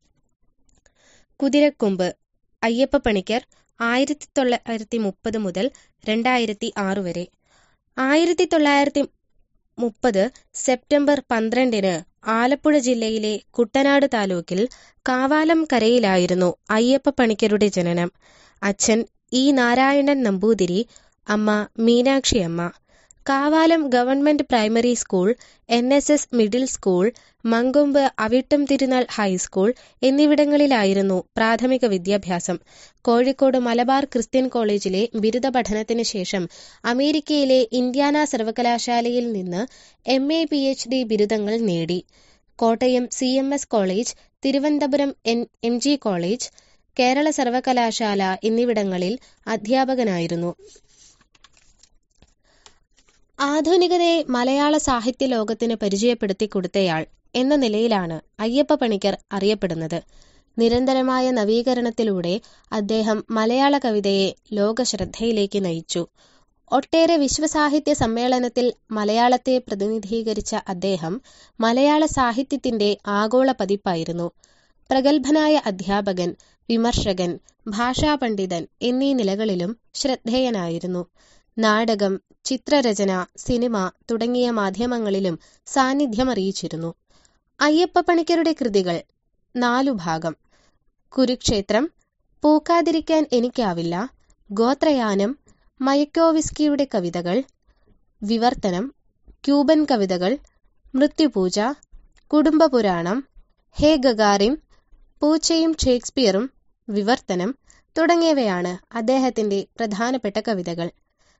കുതിരക്കൊമ്പ് അയ്യപ്പ പണിക്കർ ആയിരത്തി തൊള്ളായിരത്തി മുപ്പത് മുതൽ രണ്ടായിരത്തി ആറ് വരെ ആയിരത്തി തൊള്ളായിരത്തി മുപ്പത് സെപ്റ്റംബർ പന്ത്രണ്ടിന് ആലപ്പുഴ ജില്ലയിലെ കുട്ടനാട് താലൂക്കിൽ കാവാലം കരയിലായിരുന്നു അയ്യപ്പ പണിക്കരുടെ ജനനം അച്ഛൻ ഇ നാരായണൻ നമ്പൂതിരി അമ്മ Meenakshiyamma Kavalam government primary school N S S middle school Mankombu Avittam Thirunal high school എന്നിവിടങ്ങളിലായിരുന്നു പ്രാഥമിക വിദ്യാഭ്യാസം കോഴിക്കോട് മലബാർ ക്രിസ്ത്യൻ കോളേജിലെ ബിരുദ പഠനത്തിന് ശേഷം അമേരിക്കയിലെ ഇന്ത്യാന സർവകലാശാലയിൽ നിന്ന് M A P H D ബിരുദങ്ങൾ നേടി Kottayam C M S college Thiruvananthapuram N M G college Kerala സർവകലാശാല എന്നിവിടങ്ങളിൽ അധ്യാപകനായിരുന്നു ആധുനികതയെ മലയാള സാഹിത്യ ലോകത്തിന് പരിചയപ്പെടുത്തി കൊടുത്തയാൾ എന്ന നിലയിലാണ് അയ്യപ്പ പണിക്കർ അറിയപ്പെടുന്നത് നിരന്തരമായ നവീകരണത്തിലൂടെ അദ്ദേഹം മലയാള കവിതയെ ലോകശ്രദ്ധയിലേക്ക് നയിച്ചു ഒട്ടേറെ വിശ്വസാഹിത്യ സമ്മേളനത്തിൽ മലയാളത്തെ പ്രതിനിധീകരിച്ച അദ്ദേഹം മലയാള സാഹിത്യത്തിന്റെ ആഗോള പതിപ്പായിരുന്നു പ്രഗത്ഭനായ അധ്യാപകൻ വിമർശകൻ ഭാഷാപണ്ഡിതൻ എന്നീ നിലകളിലും ശ്രദ്ധേയനായിരുന്നു നാടകം ചിത്രരചന സിനിമ തുടങ്ങിയ മാധ്യമങ്ങളിലും സാന്നിധ്യമറിയിച്ചിരുന്നു അയ്യപ്പ പണിക്കരുടെ കൃതികൾ നാലു ഭാഗം കുരുക്ഷേത്രം പൂക്കാതിരിക്കാൻ എനിക്കാവില്ല ഗോത്രയാനം മയക്കോവിസ്കിയുടെ കവിതകൾ വിവർത്തനം ക്യൂബൻ കവിതകൾ മൃത്യുപൂജ കുടുംബപുരാണം ഹേ ഗഗാറിൻ പൂച്ചയും ഷേക്സ്പിയറും വിവർത്തനം തുടങ്ങിയവയാണ് അദ്ദേഹത്തിന്റെ പ്രധാനപ്പെട്ട കവിതകൾ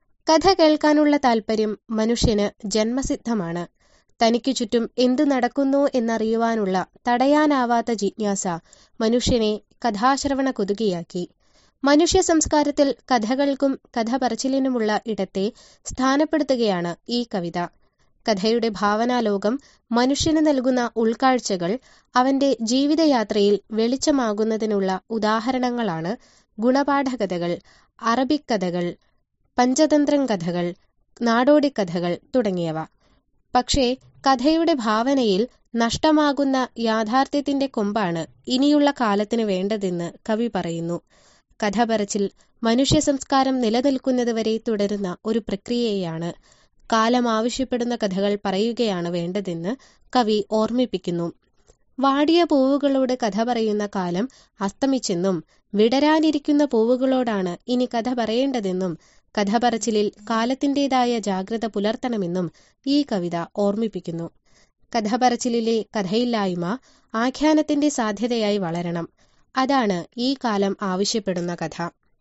കഥ കേൾക്കാനുള്ള താൽപ്പര്യം മനുഷ്യന് ജന്മസിദ്ധമാണ് തനിക്കു ചുറ്റും എന്തു നടക്കുന്നു എന്നറിയുവാനുള്ള തടയാനാവാത്ത ജിജ്ഞാസ മനുഷ്യനെ കഥാശ്രവണ കുതുകിയാക്കി മനുഷ്യ സംസ്കാരത്തിൽ കഥകൾക്കും കഥ പറച്ചിലിനുമുള്ള ഇടത്തെ സ്ഥാനപ്പെടുത്തുകയാണ് ഈ കവിത കഥയുടെ ഭാവനാലോകം മനുഷ്യന് നൽകുന്ന ഉൾക്കാഴ്ചകൾ അവന്റെ ജീവിതയാത്രയിൽ വെളിച്ചമാകുന്നതിനുള്ള ഉദാഹരണങ്ങളാണ് ഗുണപാഠകഥകൾ അറബിക് കഥകൾ പഞ്ചതന്ത്രം കഥകൾ നാടോടിക്കഥകൾ തുടങ്ങിയവ പക്ഷേ കഥയുടെ ഭാവനയിൽ നഷ്ടമാകുന്ന യാഥാർത്ഥ്യത്തിന്റെ കൊമ്പാണ് ഇനിയുള്ള കാലത്തിന് വേണ്ടതെന്ന് കവി പറയുന്നു കഥ പറച്ചിൽ മനുഷ്യ സംസ്കാരം നിലനിൽക്കുന്നതുവരെ തുടരുന്ന ഒരു പ്രക്രിയയാണ് കാലം ആവശ്യപ്പെടുന്ന കഥകൾ പറയുകയാണ് വേണ്ടതെന്ന് കവി ഓർമ്മിപ്പിക്കുന്നു വാടിയ പൂവുകളോട് കഥ പറയുന്ന കാലം അസ്തമിച്ചെന്നും വിടരാനിരിക്കുന്ന പൂവുകളോടാണ് ഇനി കഥ പറയേണ്ടതെന്നും കഥ പറച്ചിലിൽ കാലത്തിൻ്റെതായ ജാഗ്രത പുലർത്തണമെന്നും ഈ കവിത ഓർമ്മിപ്പിക്കുന്നു കഥ പറച്ചിലിലെ കഥയില്ലായ്മ ആഖ്യാനത്തിന്റെ സാധ്യതയായി വളരണം അതാണ് ഈ കാലം ആവശ്യപ്പെടുന്ന കഥ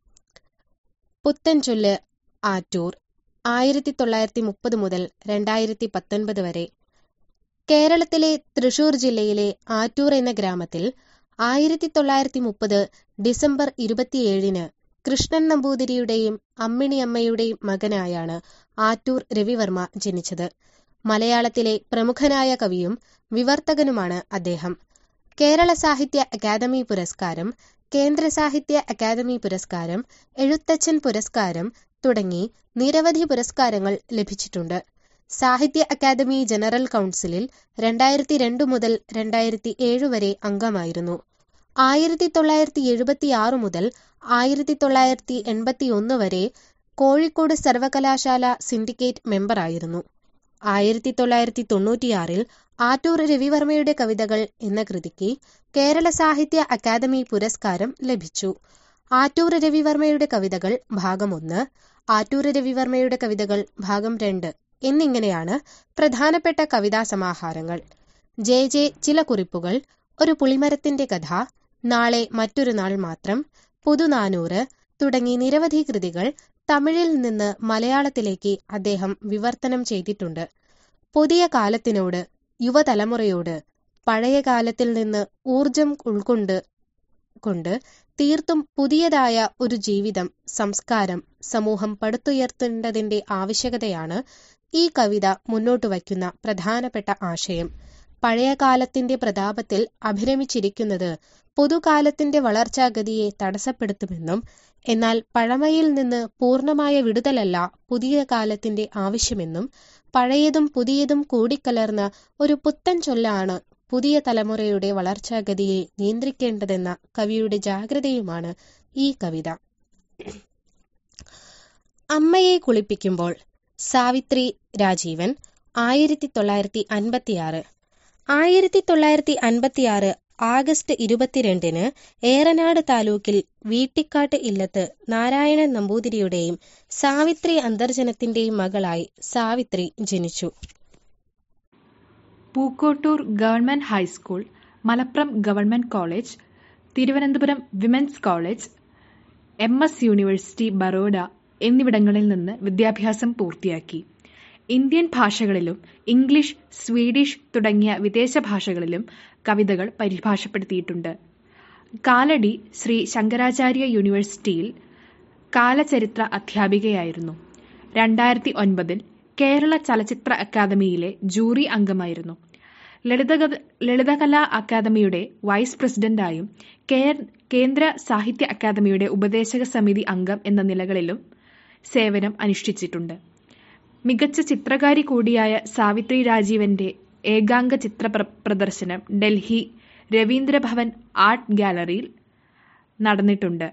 പുത്തൻചൊല്ല് ആറ്റൂർ ആയിരത്തി തൊള്ളായിരത്തി മുപ്പത് മുതൽ രണ്ടായിരത്തി പത്തൊൻപത് വരെ കേരളത്തിലെ തൃശൂർ ജില്ലയിലെ ആറ്റൂർ എന്ന ഗ്രാമത്തിൽ ആയിരത്തി തൊള്ളായിരത്തി മുപ്പത് ഡിസംബർ ഇരുപത്തിയേഴിന് കൃഷ്ണൻ നമ്പൂതിരിയുടെയും അമ്മിണിയമ്മയുടെയും മകനായാണ് ആറ്റൂർ രവിവർമ്മ ജനിച്ചത് മലയാളത്തിലെ പ്രമുഖനായ കവിയും വിവർത്തകനുമാണ് അദ്ദേഹം കേരള സാഹിത്യ അക്കാദമി പുരസ്കാരം കേന്ദ്ര സാഹിത്യ അക്കാദമി പുരസ്കാരം എഴുത്തച്ഛൻ പുരസ്കാരം തുടങ്ങി നിരവധി പുരസ്കാരങ്ങൾ ലഭിച്ചിട്ടുണ്ട് സാഹിത്യ അക്കാദമി ജനറൽ കൗൺസിലിൽ രണ്ടായിരത്തി രണ്ട് മുതൽ രണ്ടായിരത്തി ഏഴ് വരെ അംഗമായിരുന്നു ആയിരത്തി തൊള്ളായിരത്തി എഴുപത്തി ആറ് മുതൽ ആയിരത്തി തൊള്ളായിരത്തി എൺപത്തി ഒന്ന് വരെ കോഴിക്കോട് സർവകലാശാല സിൻഡിക്കേറ്റ് മെമ്പറായിരുന്നു ആയിരത്തി തൊള്ളായിരത്തി തൊണ്ണൂറ്റിയാറിൽ ആറ്റൂർ രവിവർമ്മയുടെ കവിതകൾ എന്ന കൃതിക്ക് കേരള സാഹിത്യ അക്കാദമി പുരസ്കാരം ലഭിച്ചു ആറ്റൂർ രവിവർമ്മയുടെ കവിതകൾ ഭാഗം ഒന്ന് ആറ്റൂർ രവിവർമ്മയുടെ കവിതകൾ ഭാഗം രണ്ട് എന്നിങ്ങനെയാണ് പ്രധാനപ്പെട്ട കവിതാ സമാഹാരങ്ങൾ ജെ ജെ ചില കുറിപ്പുകൾ ഒരു പുളിമരത്തിന്റെ കഥ നാളെ മറ്റൊരു നാൾ മാത്രം പുതുനാനൂറ് തുടങ്ങി നിരവധി കൃതികൾ തമിഴിൽ നിന്ന് മലയാളത്തിലേക്ക് അദ്ദേഹം വിവർത്തനം ചെയ്തിട്ടുണ്ട് പുതിയ കാലത്തിനോട് യുവതലമുറയോട് പഴയ കാലത്തിൽ നിന്ന് ഊർജം ഉൾക്കൊണ്ട് കൊണ്ട് തീർത്തും പുതിയതായ ഒരു ജീവിതം സംസ്കാരം സമൂഹം പടുത്തുയർത്തേണ്ടതിന്റെ ആവശ്യകതയാണ് ഈ കവിത മുന്നോട്ട് വയ്ക്കുന്ന പ്രധാനപ്പെട്ട ആശയം പഴയ കാലത്തിന്റെ പ്രതാപത്തിൽ അഭിരമിച്ചിരിക്കുന്നത് പുതുകാലത്തിന്റെ വളർച്ചാഗതിയെ തടസ്സപ്പെടുത്തുമെന്നും എന്നാൽ പഴമയിൽ നിന്ന് പൂർണ്ണമായ വിടുതലല്ല പുതിയ കാലത്തിന്റെ ആവശ്യമെന്നും പഴയതും പുതിയതും കൂടിക്കലർന്ന ഒരു പുത്തൻ ചൊല്ലാണ് പുതിയ തലമുറയുടെ വളർച്ചാഗതിയെ നിയന്ത്രിക്കേണ്ടതെന്ന കവിയുടെ ജാഗ്രതയുമാണ് ഈ കവിത അമ്മയെ കുളിപ്പിക്കുമ്പോൾ സാവിത്രി രാജീവൻ ആയിരത്തി തൊള്ളായിരത്തി അൻപത്തിയാറ് ആയിരത്തി തൊള്ളായിരത്തി അൻപത്തിയാറ് ആഗസ്റ്റ് ഇരുപത്തിരണ്ടിന് ഏറനാട് താലൂക്കിൽ വീട്ടിക്കാട്ട് ഇല്ലത്ത് നാരായണൻ നമ്പൂതിരിയുടെയും സാവിത്രി അന്തർജനത്തിന്റെയും മകളായി സാവിത്രി ജനിച്ചു Pookkottur government high school Malappuram government college Thiruvananthapuram women's college M S university Baroda എന്നിവിടങ്ങളിൽ നിന്ന് വിദ്യാഭ്യാസം പൂർത്തിയാക്കി ഇന്ത്യൻ ഭാഷകളിലും ഇംഗ്ലീഷ് സ്വീഡിഷ് തുടങ്ങിയ വിദേശ ഭാഷകളിലും കവിതകൾ പരിഭാഷപ്പെടുത്തിയിട്ടുണ്ട് കാലടി ശ്രീ ശങ്കരാചാര്യ യൂണിവേഴ്സിറ്റിയിൽ കാലചരിത്ര അധ്യാപികയായിരുന്നു രണ്ടായിരത്തി ഒൻപതിൽ കേരള ചലച്ചിത്ര അക്കാദമിയിലെ ജൂറി അംഗമായിരുന്നു ലളിതക ലളിതകലാ അക്കാദമിയുടെ വൈസ് പ്രസിഡന്റായും കേന്ദ്ര സാഹിത്യ അക്കാദമിയുടെ ഉപദേശക സമിതി അംഗം എന്ന നിലകളിലും സേവനം അനുഷ്ഠിച്ചിട്ടുണ്ട് മികച്ച ചിത്രകാരി കൂടിയായ സാവിത്രി രാജീവന്റെ ഏകാംഗ ചിത്ര പ്രദർശനം ഡൽഹി രവീന്ദ്രഭവൻ ആർട്ട് ഗാലറിയിൽ നടന്നിട്ടുണ്ട്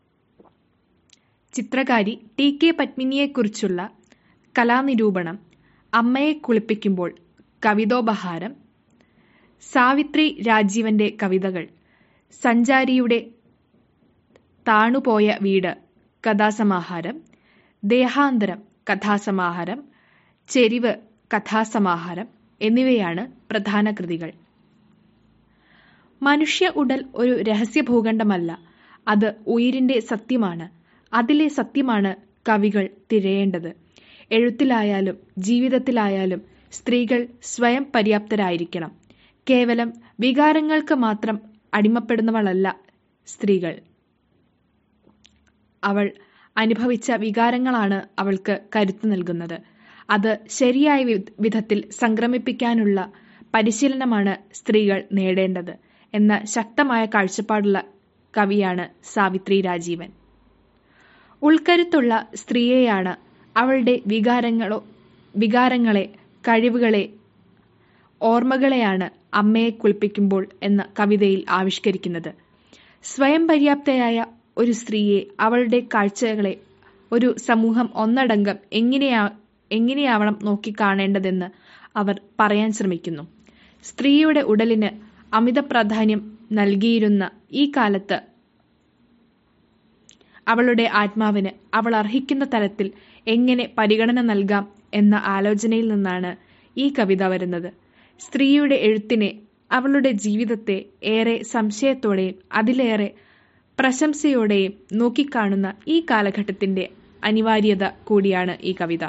ചിത്രകാരി ടി കെ പത്മിനിയെക്കുറിച്ചുള്ള കലാനിരൂപണം അമ്മയെ കുളിപ്പിക്കുമ്പോൾ കവിതോപഹാരം സാവിത്രി രാജീവന്റെ കവിതകൾ സഞ്ചാരിയുടെ താണുപോയ വീട് കഥാസമാഹാരം ദേഹാന്തരം കഥാസമാഹാരം ചെരിവ് കഥാസമാഹാരം എന്നിവയാണ് പ്രധാന കൃതികൾ മനുഷ്യ ഉടൽ ഒരു രഹസ്യ ഭൂഖണ്ഡമല്ല അത് ഉയിരിന്റെ സത്യമാണ് അതിലെ സത്യമാണ് കവികൾ തിരയേണ്ടത് എഴുത്തിലായാലും ജീവിതത്തിലായാലും സ്ത്രീകൾ സ്വയം പര്യാപ്തരായിരിക്കണം കേവലം വികാരങ്ങൾക്ക് മാത്രം അടിമപ്പെടുന്നവളല്ല സ്ത്രീകൾ അവൾ അനുഭവിച്ച വികാരങ്ങളാണ് അവൾക്ക് കരുത്ത് നൽകുന്നത് അത് ശരിയായ വിധത്തിൽ സംക്രമിപ്പിക്കാനുള്ള പരിശീലനമാണ് സ്ത്രീകൾ നേടേണ്ടത് എന്ന ശക്തമായ കാഴ്ചപ്പാടുള്ള കവിയാണ് സാവിത്രി രാജീവൻ ഉൾക്കരുത്തുള്ള സ്ത്രീയെയാണ് അവളുടെ വികാരങ്ങളോ വികാരങ്ങളെ കഴിവുകളെ ഓർമ്മകളെയാണ് അമ്മയെ കുളിപ്പിക്കുമ്പോൾ എന്ന കവിതയിൽ ആവിഷ്കരിക്കുന്നത് സ്വയം പര്യാപ്തയായ ഒരു സ്ത്രീയെ അവളുടെ കാഴ്ചകളെ ഒരു സമൂഹം ഒന്നടങ്കം എങ്ങനെയാ എങ്ങനെയാവണം നോക്കിക്കാണേണ്ടതെന്ന് അവർ പറയാൻ ശ്രമിക്കുന്നു സ്ത്രീയുടെ ഉടലിന് അമിത പ്രാധാന്യം നൽകിയിരുന്ന ഈ കാലത്ത് അവളുടെ ആത്മാവിന് അവൾ അർഹിക്കുന്ന തരത്തിൽ എങ്ങനെ പരിഗണന നൽകാം എന്ന ആലോചനയിൽ നിന്നാണ് ഈ കവിത വരുന്നത് സ്ത്രീയുടെ എഴുത്തിനെ അവളുടെ ജീവിതത്തെ ഏറെ സംശയത്തോടെയും അതിലേറെ പ്രശംസയോടെയും നോക്കിക്കാണുന്ന ഈ കാലഘട്ടത്തിന്റെ അനിവാര്യത കൂടിയാണ് ഈ കവിത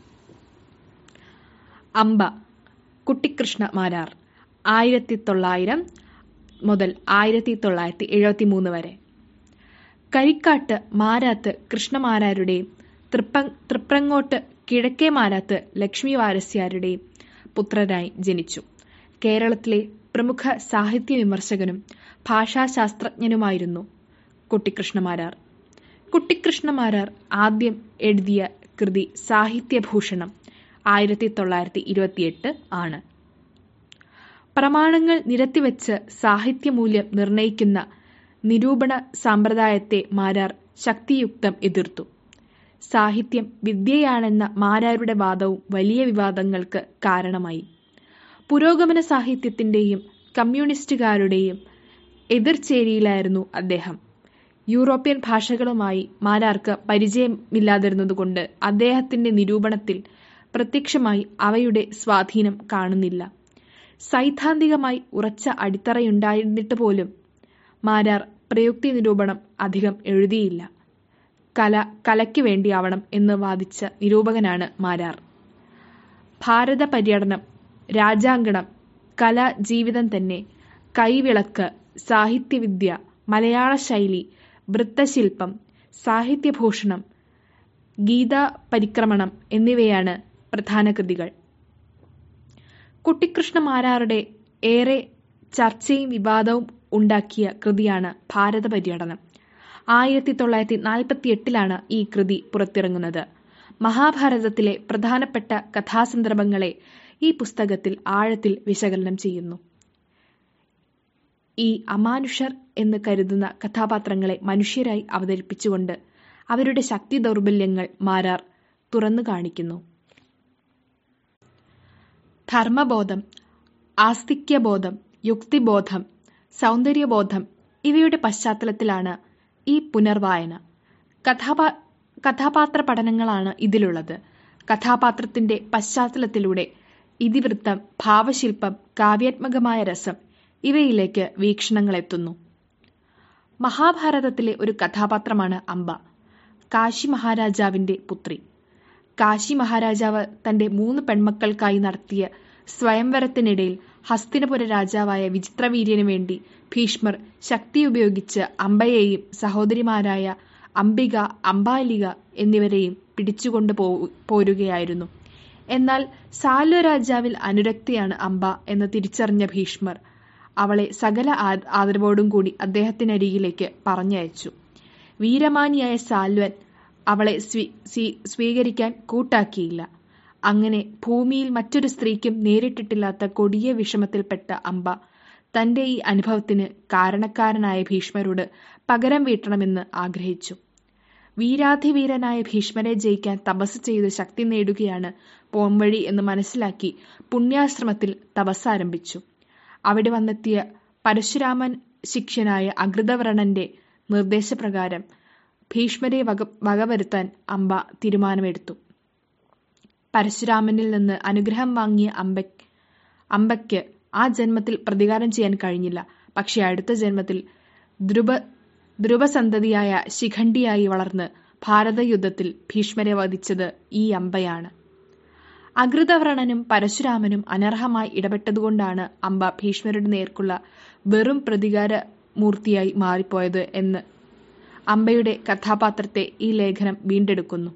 അമ്പ കുട്ടിക്കൃഷ്ണ മാരാർ ആയിരത്തി തൊള്ളായിരം മുതൽ ആയിരത്തി തൊള്ളായിരത്തി എഴുപത്തി മൂന്ന് വരെ കരിക്കാട്ട് മാരാത്ത് കൃഷ്ണമാരാരുടെയും തൃപ്പ തൃപ്രങ്ങോട്ട് കിഴക്കേ മാരാത്ത് ലക്ഷ്മി വാരസ്യാരുടെയും പുത്രനായി ജനിച്ചു കേരളത്തിലെ പ്രമുഖ സാഹിത്യ വിമർശകനും ഭാഷാശാസ്ത്രജ്ഞനുമായിരുന്നു കുട്ടിക്കൃഷ്ണമാരാർ കുട്ടിക്കൃഷ്ണമാരാർ ആദ്യം എഴുതിയ കൃതി സാഹിത്യഭൂഷണം ആയിരത്തി തൊള്ളായിരത്തി ഇരുപത്തിയെട്ട് ആണ് പ്രമാണങ്ങൾ നിരത്തിവെച്ച് സാഹിത്യമൂല്യം നിർണയിക്കുന്ന നിരൂപണ സമ്പ്രദായത്തെ മാരാർ ശക്തിയുക്തം എതിർത്തു സാഹിത്യം വിദ്യയാണെന്ന മാരാരുടെ വാദവും വലിയ വിവാദങ്ങൾക്ക് കാരണമായി പുരോഗമന സാഹിത്യത്തിന്റെയും കമ്മ്യൂണിസ്റ്റുകാരുടെയും എതിർചേരിയിലായിരുന്നു അദ്ദേഹം യൂറോപ്യൻ ഭാഷകളുമായി മാരാർക്ക് പരിചയമില്ലാതിരുന്നതുകൊണ്ട് അദ്ദേഹത്തിന്റെ നിരൂപണത്തിൽ പ്രത്യക്ഷമായി അവയുടെ സ്വാധീനം കാണുന്നില്ല സൈദ്ധാന്തികമായി ഉറച്ച അടിത്തറയുണ്ടായിരുന്നിട്ട് പോലും മാരാർ പ്രയുക്തി നിരൂപണം അധികം എഴുതിയില്ല കല കലയ്ക്ക് വേണ്ടിയാവണം എന്ന് വാദിച്ച നിരൂപകനാണ് മാരാർ ഭാരത പര്യടനം രാജാങ്കണം കല ജീവിതം തന്നെ കൈവിളക്ക് സാഹിത്യവിദ്യ മലയാള ശൈലി വൃത്തശില്പം സാഹിത്യഭൂഷണം ഗീതാ പരിക്രമണം എന്നിവയാണ് പ്രധാന കൃതികൾ കുട്ടിക്കൃഷ്ണമാരാരുടെ ഏറെ ചർച്ചയും വിവാദവും ഉണ്ടാക്കിയ കൃതിയാണ് ഭാരത പര്യടനം ആയിരത്തി തൊള്ളായിരത്തി നാൽപ്പത്തി എട്ടിലാണ് ഈ കൃതി പുറത്തിറങ്ങുന്നത് മഹാഭാരതത്തിലെ പ്രധാനപ്പെട്ട കഥാസന്ദർഭങ്ങളെ ഈ പുസ്തകത്തിൽ ആഴത്തിൽ വിശകലനം ചെയ്യുന്നു ഈ അമാനുഷർ എന്ന് കരുതുന്ന കഥാപാത്രങ്ങളെ മനുഷ്യരായി അവതരിപ്പിച്ചുകൊണ്ട് അവരുടെ ശക്തി ദൗർബല്യങ്ങൾ മാരാർ തുറന്നു കാണിക്കുന്നു ധർമ്മബോധം ആസ്തിക്യബോധം യുക്തിബോധം സൗന്ദര്യബോധം ഇവയുടെ പശ്ചാത്തലത്തിലാണ് ഈ പുനർവായന കഥാപാ കഥാപാത്ര പഠനങ്ങളാണ് ഇതിലുള്ളത് കഥാപാത്രത്തിന്റെ പശ്ചാത്തലത്തിലൂടെ ഇതിവൃത്തം ഭാവശില്പം കാവ്യാത്മകമായ രസം ഇവയിലേക്ക് വീക്ഷണങ്ങൾ എത്തുന്നു മഹാഭാരതത്തിലെ ഒരു കഥാപാത്രമാണ് അംബ കാശി മഹാരാജാവിന്റെ പുത്രി കാശി മഹാരാജാവ് തന്റെ മൂന്ന് പെൺമക്കൾക്കായി നടത്തിയ സ്വയംവരത്തിനിടയിൽ ഹസ്തിനപുര രാജാവായ വിചിത്രവീര്യനു വേണ്ടി ഭീഷ്മർ ശക്തി ഉപയോഗിച്ച് അംബയെയും സഹോദരിമാരായ അംബിക അംബാലിക എന്നിവരെയും പിടിച്ചുകൊണ്ട് പോരുകയായിരുന്നു എന്നാൽ സാല്വ രാജാവിൽ അനുരക്തിയാണ് അംബ എന്ന് തിരിച്ചറിഞ്ഞ ഭീഷ്മർ അവളെ സകല ആദരവോടും കൂടി അദ്ദേഹത്തിനരികിലേക്ക് പറഞ്ഞയച്ചു വീരമാനിയായ സാൽവൻ അവളെ സ്വീകരിക്കാൻ കൂട്ടാക്കിയില്ല അങ്ങനെ ഭൂമിയിൽ മറ്റൊരു സ്ത്രീക്കും നേരിട്ടിട്ടില്ലാത്ത കൊടിയ വിഷമത്തിൽപ്പെട്ട അംബ തന്റെ ഈ അനുഭവത്തിന് കാരണക്കാരനായ ഭീഷ്മരോട് പകരം വീട്ടണമെന്ന് ആഗ്രഹിച്ചു വീരാധിവീരനായ ഭീഷ്മരെ ജയിക്കാൻ തപസ് ചെയ്ത് ശക്തി നേടുകയാണ് പോംവഴി എന്ന് മനസ്സിലാക്കി പുണ്യാശ്രമത്തിൽ തപസ് ആരംഭിച്ചു അവിടെ വന്നെത്തിയ പരശുരാമൻ ശിഷ്യനായ അകൃതവ്രണന്റെ നിർദ്ദേശപ്രകാരം ഭീഷ്മരെ വക വകവരുത്താൻ അംബ തീരുമാനമെടുത്തു പരശുരാമനിൽ നിന്ന് അനുഗ്രഹം വാങ്ങിയ അംബ അംബയ്ക്ക് ആ ജന്മത്തിൽ പ്രതികാരം ചെയ്യാൻ കഴിഞ്ഞില്ല പക്ഷെ അടുത്ത ജന്മത്തിൽ ധ്രുവ ധ്രുവസന്തതിയായ ശിഖണ്ഡിയായി വളർന്ന് ഭാരതയുദ്ധത്തിൽ ഭീഷ്മരെ വധിച്ചത് ഈ അംബയാണ് അകൃതവ്രണനും പരശുരാമനും അനർഹമായി ഇടപെട്ടതുകൊണ്ടാണ് അംബ ഭീഷ്മരുടെ നേർക്കുള്ള വെറും പ്രതികാര മൂർത്തിയായി മാറിപ്പോയത് എന്ന് അംബയുടെ കഥാപാത്രത്തെ ഈ ലേഖനം വീണ്ടെടുക്കുന്നു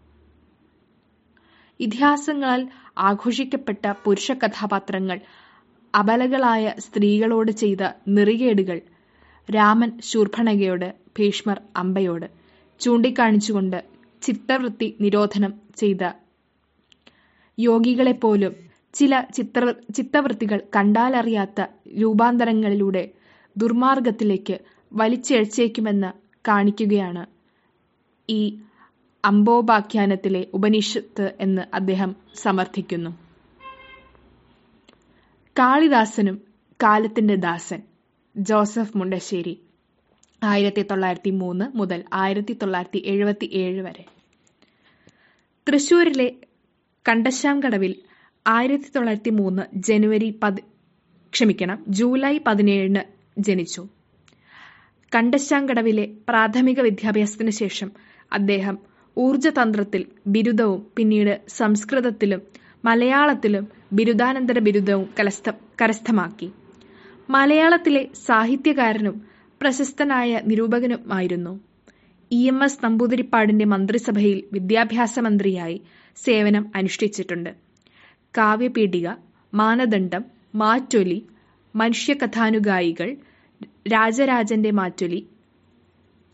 ഇതിഹാസങ്ങളാൽ ആഘോഷിക്കപ്പെട്ട പുരുഷ കഥാപാത്രങ്ങൾ അബലകളായ സ്ത്രീകളോട് ചെയ്ത നിറികേടുകൾ രാമൻ ശൂർഭണകയോട് ഭീഷ്മർ അമ്പയോട് ചൂണ്ടിക്കാണിച്ചുകൊണ്ട് ചിത്തവൃത്തി നിരോധനം ചെയ്ത യോഗികളെപ്പോലും ചില ചിത്ര ചിത്തവൃത്തികൾ കണ്ടാലറിയാത്ത രൂപാന്തരങ്ങളിലൂടെ ദുർമാർഗത്തിലേക്ക് വലിച്ചിഴച്ചേക്കുമെന്ന് കാണിക്കുകയാണ് ഈ അംബോപാഖ്യാനത്തിലെ ഉപനിഷത്ത് എന്ന് അദ്ദേഹം സമർത്ഥിക്കുന്നു കാളിദാസനും കാലത്തിന്റെ ദാസൻ ജോസഫ് മുണ്ടശ്ശേരി ആയിരത്തി തൊള്ളായിരത്തി മൂന്ന് മുതൽ ആയിരത്തി തൊള്ളായിരത്തി എഴുപത്തി ഏഴ് വരെ തൃശൂരിലെ കണ്ടശാംകടവിൽ ആയിരത്തി തൊള്ളായിരത്തി മൂന്ന് ജനുവരി പതി ക്ഷമിക്കണം ജൂലൈ പതിനേഴിന് ജനിച്ചു കണ്ടശാംകടവിലെ പ്രാഥമിക വിദ്യാഭ്യാസത്തിന് ശേഷം അദ്ദേഹം ഊർജതന്ത്രത്തിൽ ബിരുദവും പിന്നീട് സംസ്കൃതത്തിലും മലയാളത്തിലും ബിരുദാനന്തര ബിരുദവും കലസ്ഥ കരസ്ഥമാക്കി മലയാളത്തിലെ സാഹിത്യകാരനും പ്രശസ്തനായ നിരൂപകനുമായിരുന്നു ഇ എം എസ് നമ്പൂതിരിപ്പാടിന്റെ മന്ത്രിസഭയിൽ വിദ്യാഭ്യാസ മന്ത്രിയായി സേവനം അനുഷ്ഠിച്ചിട്ടുണ്ട് കാവ്യപീഠിക മാനദണ്ഡം മാറ്റൊലി മനുഷ്യകഥാനുഗായികൾ രാജരാജന്റെ മാറ്റൊലി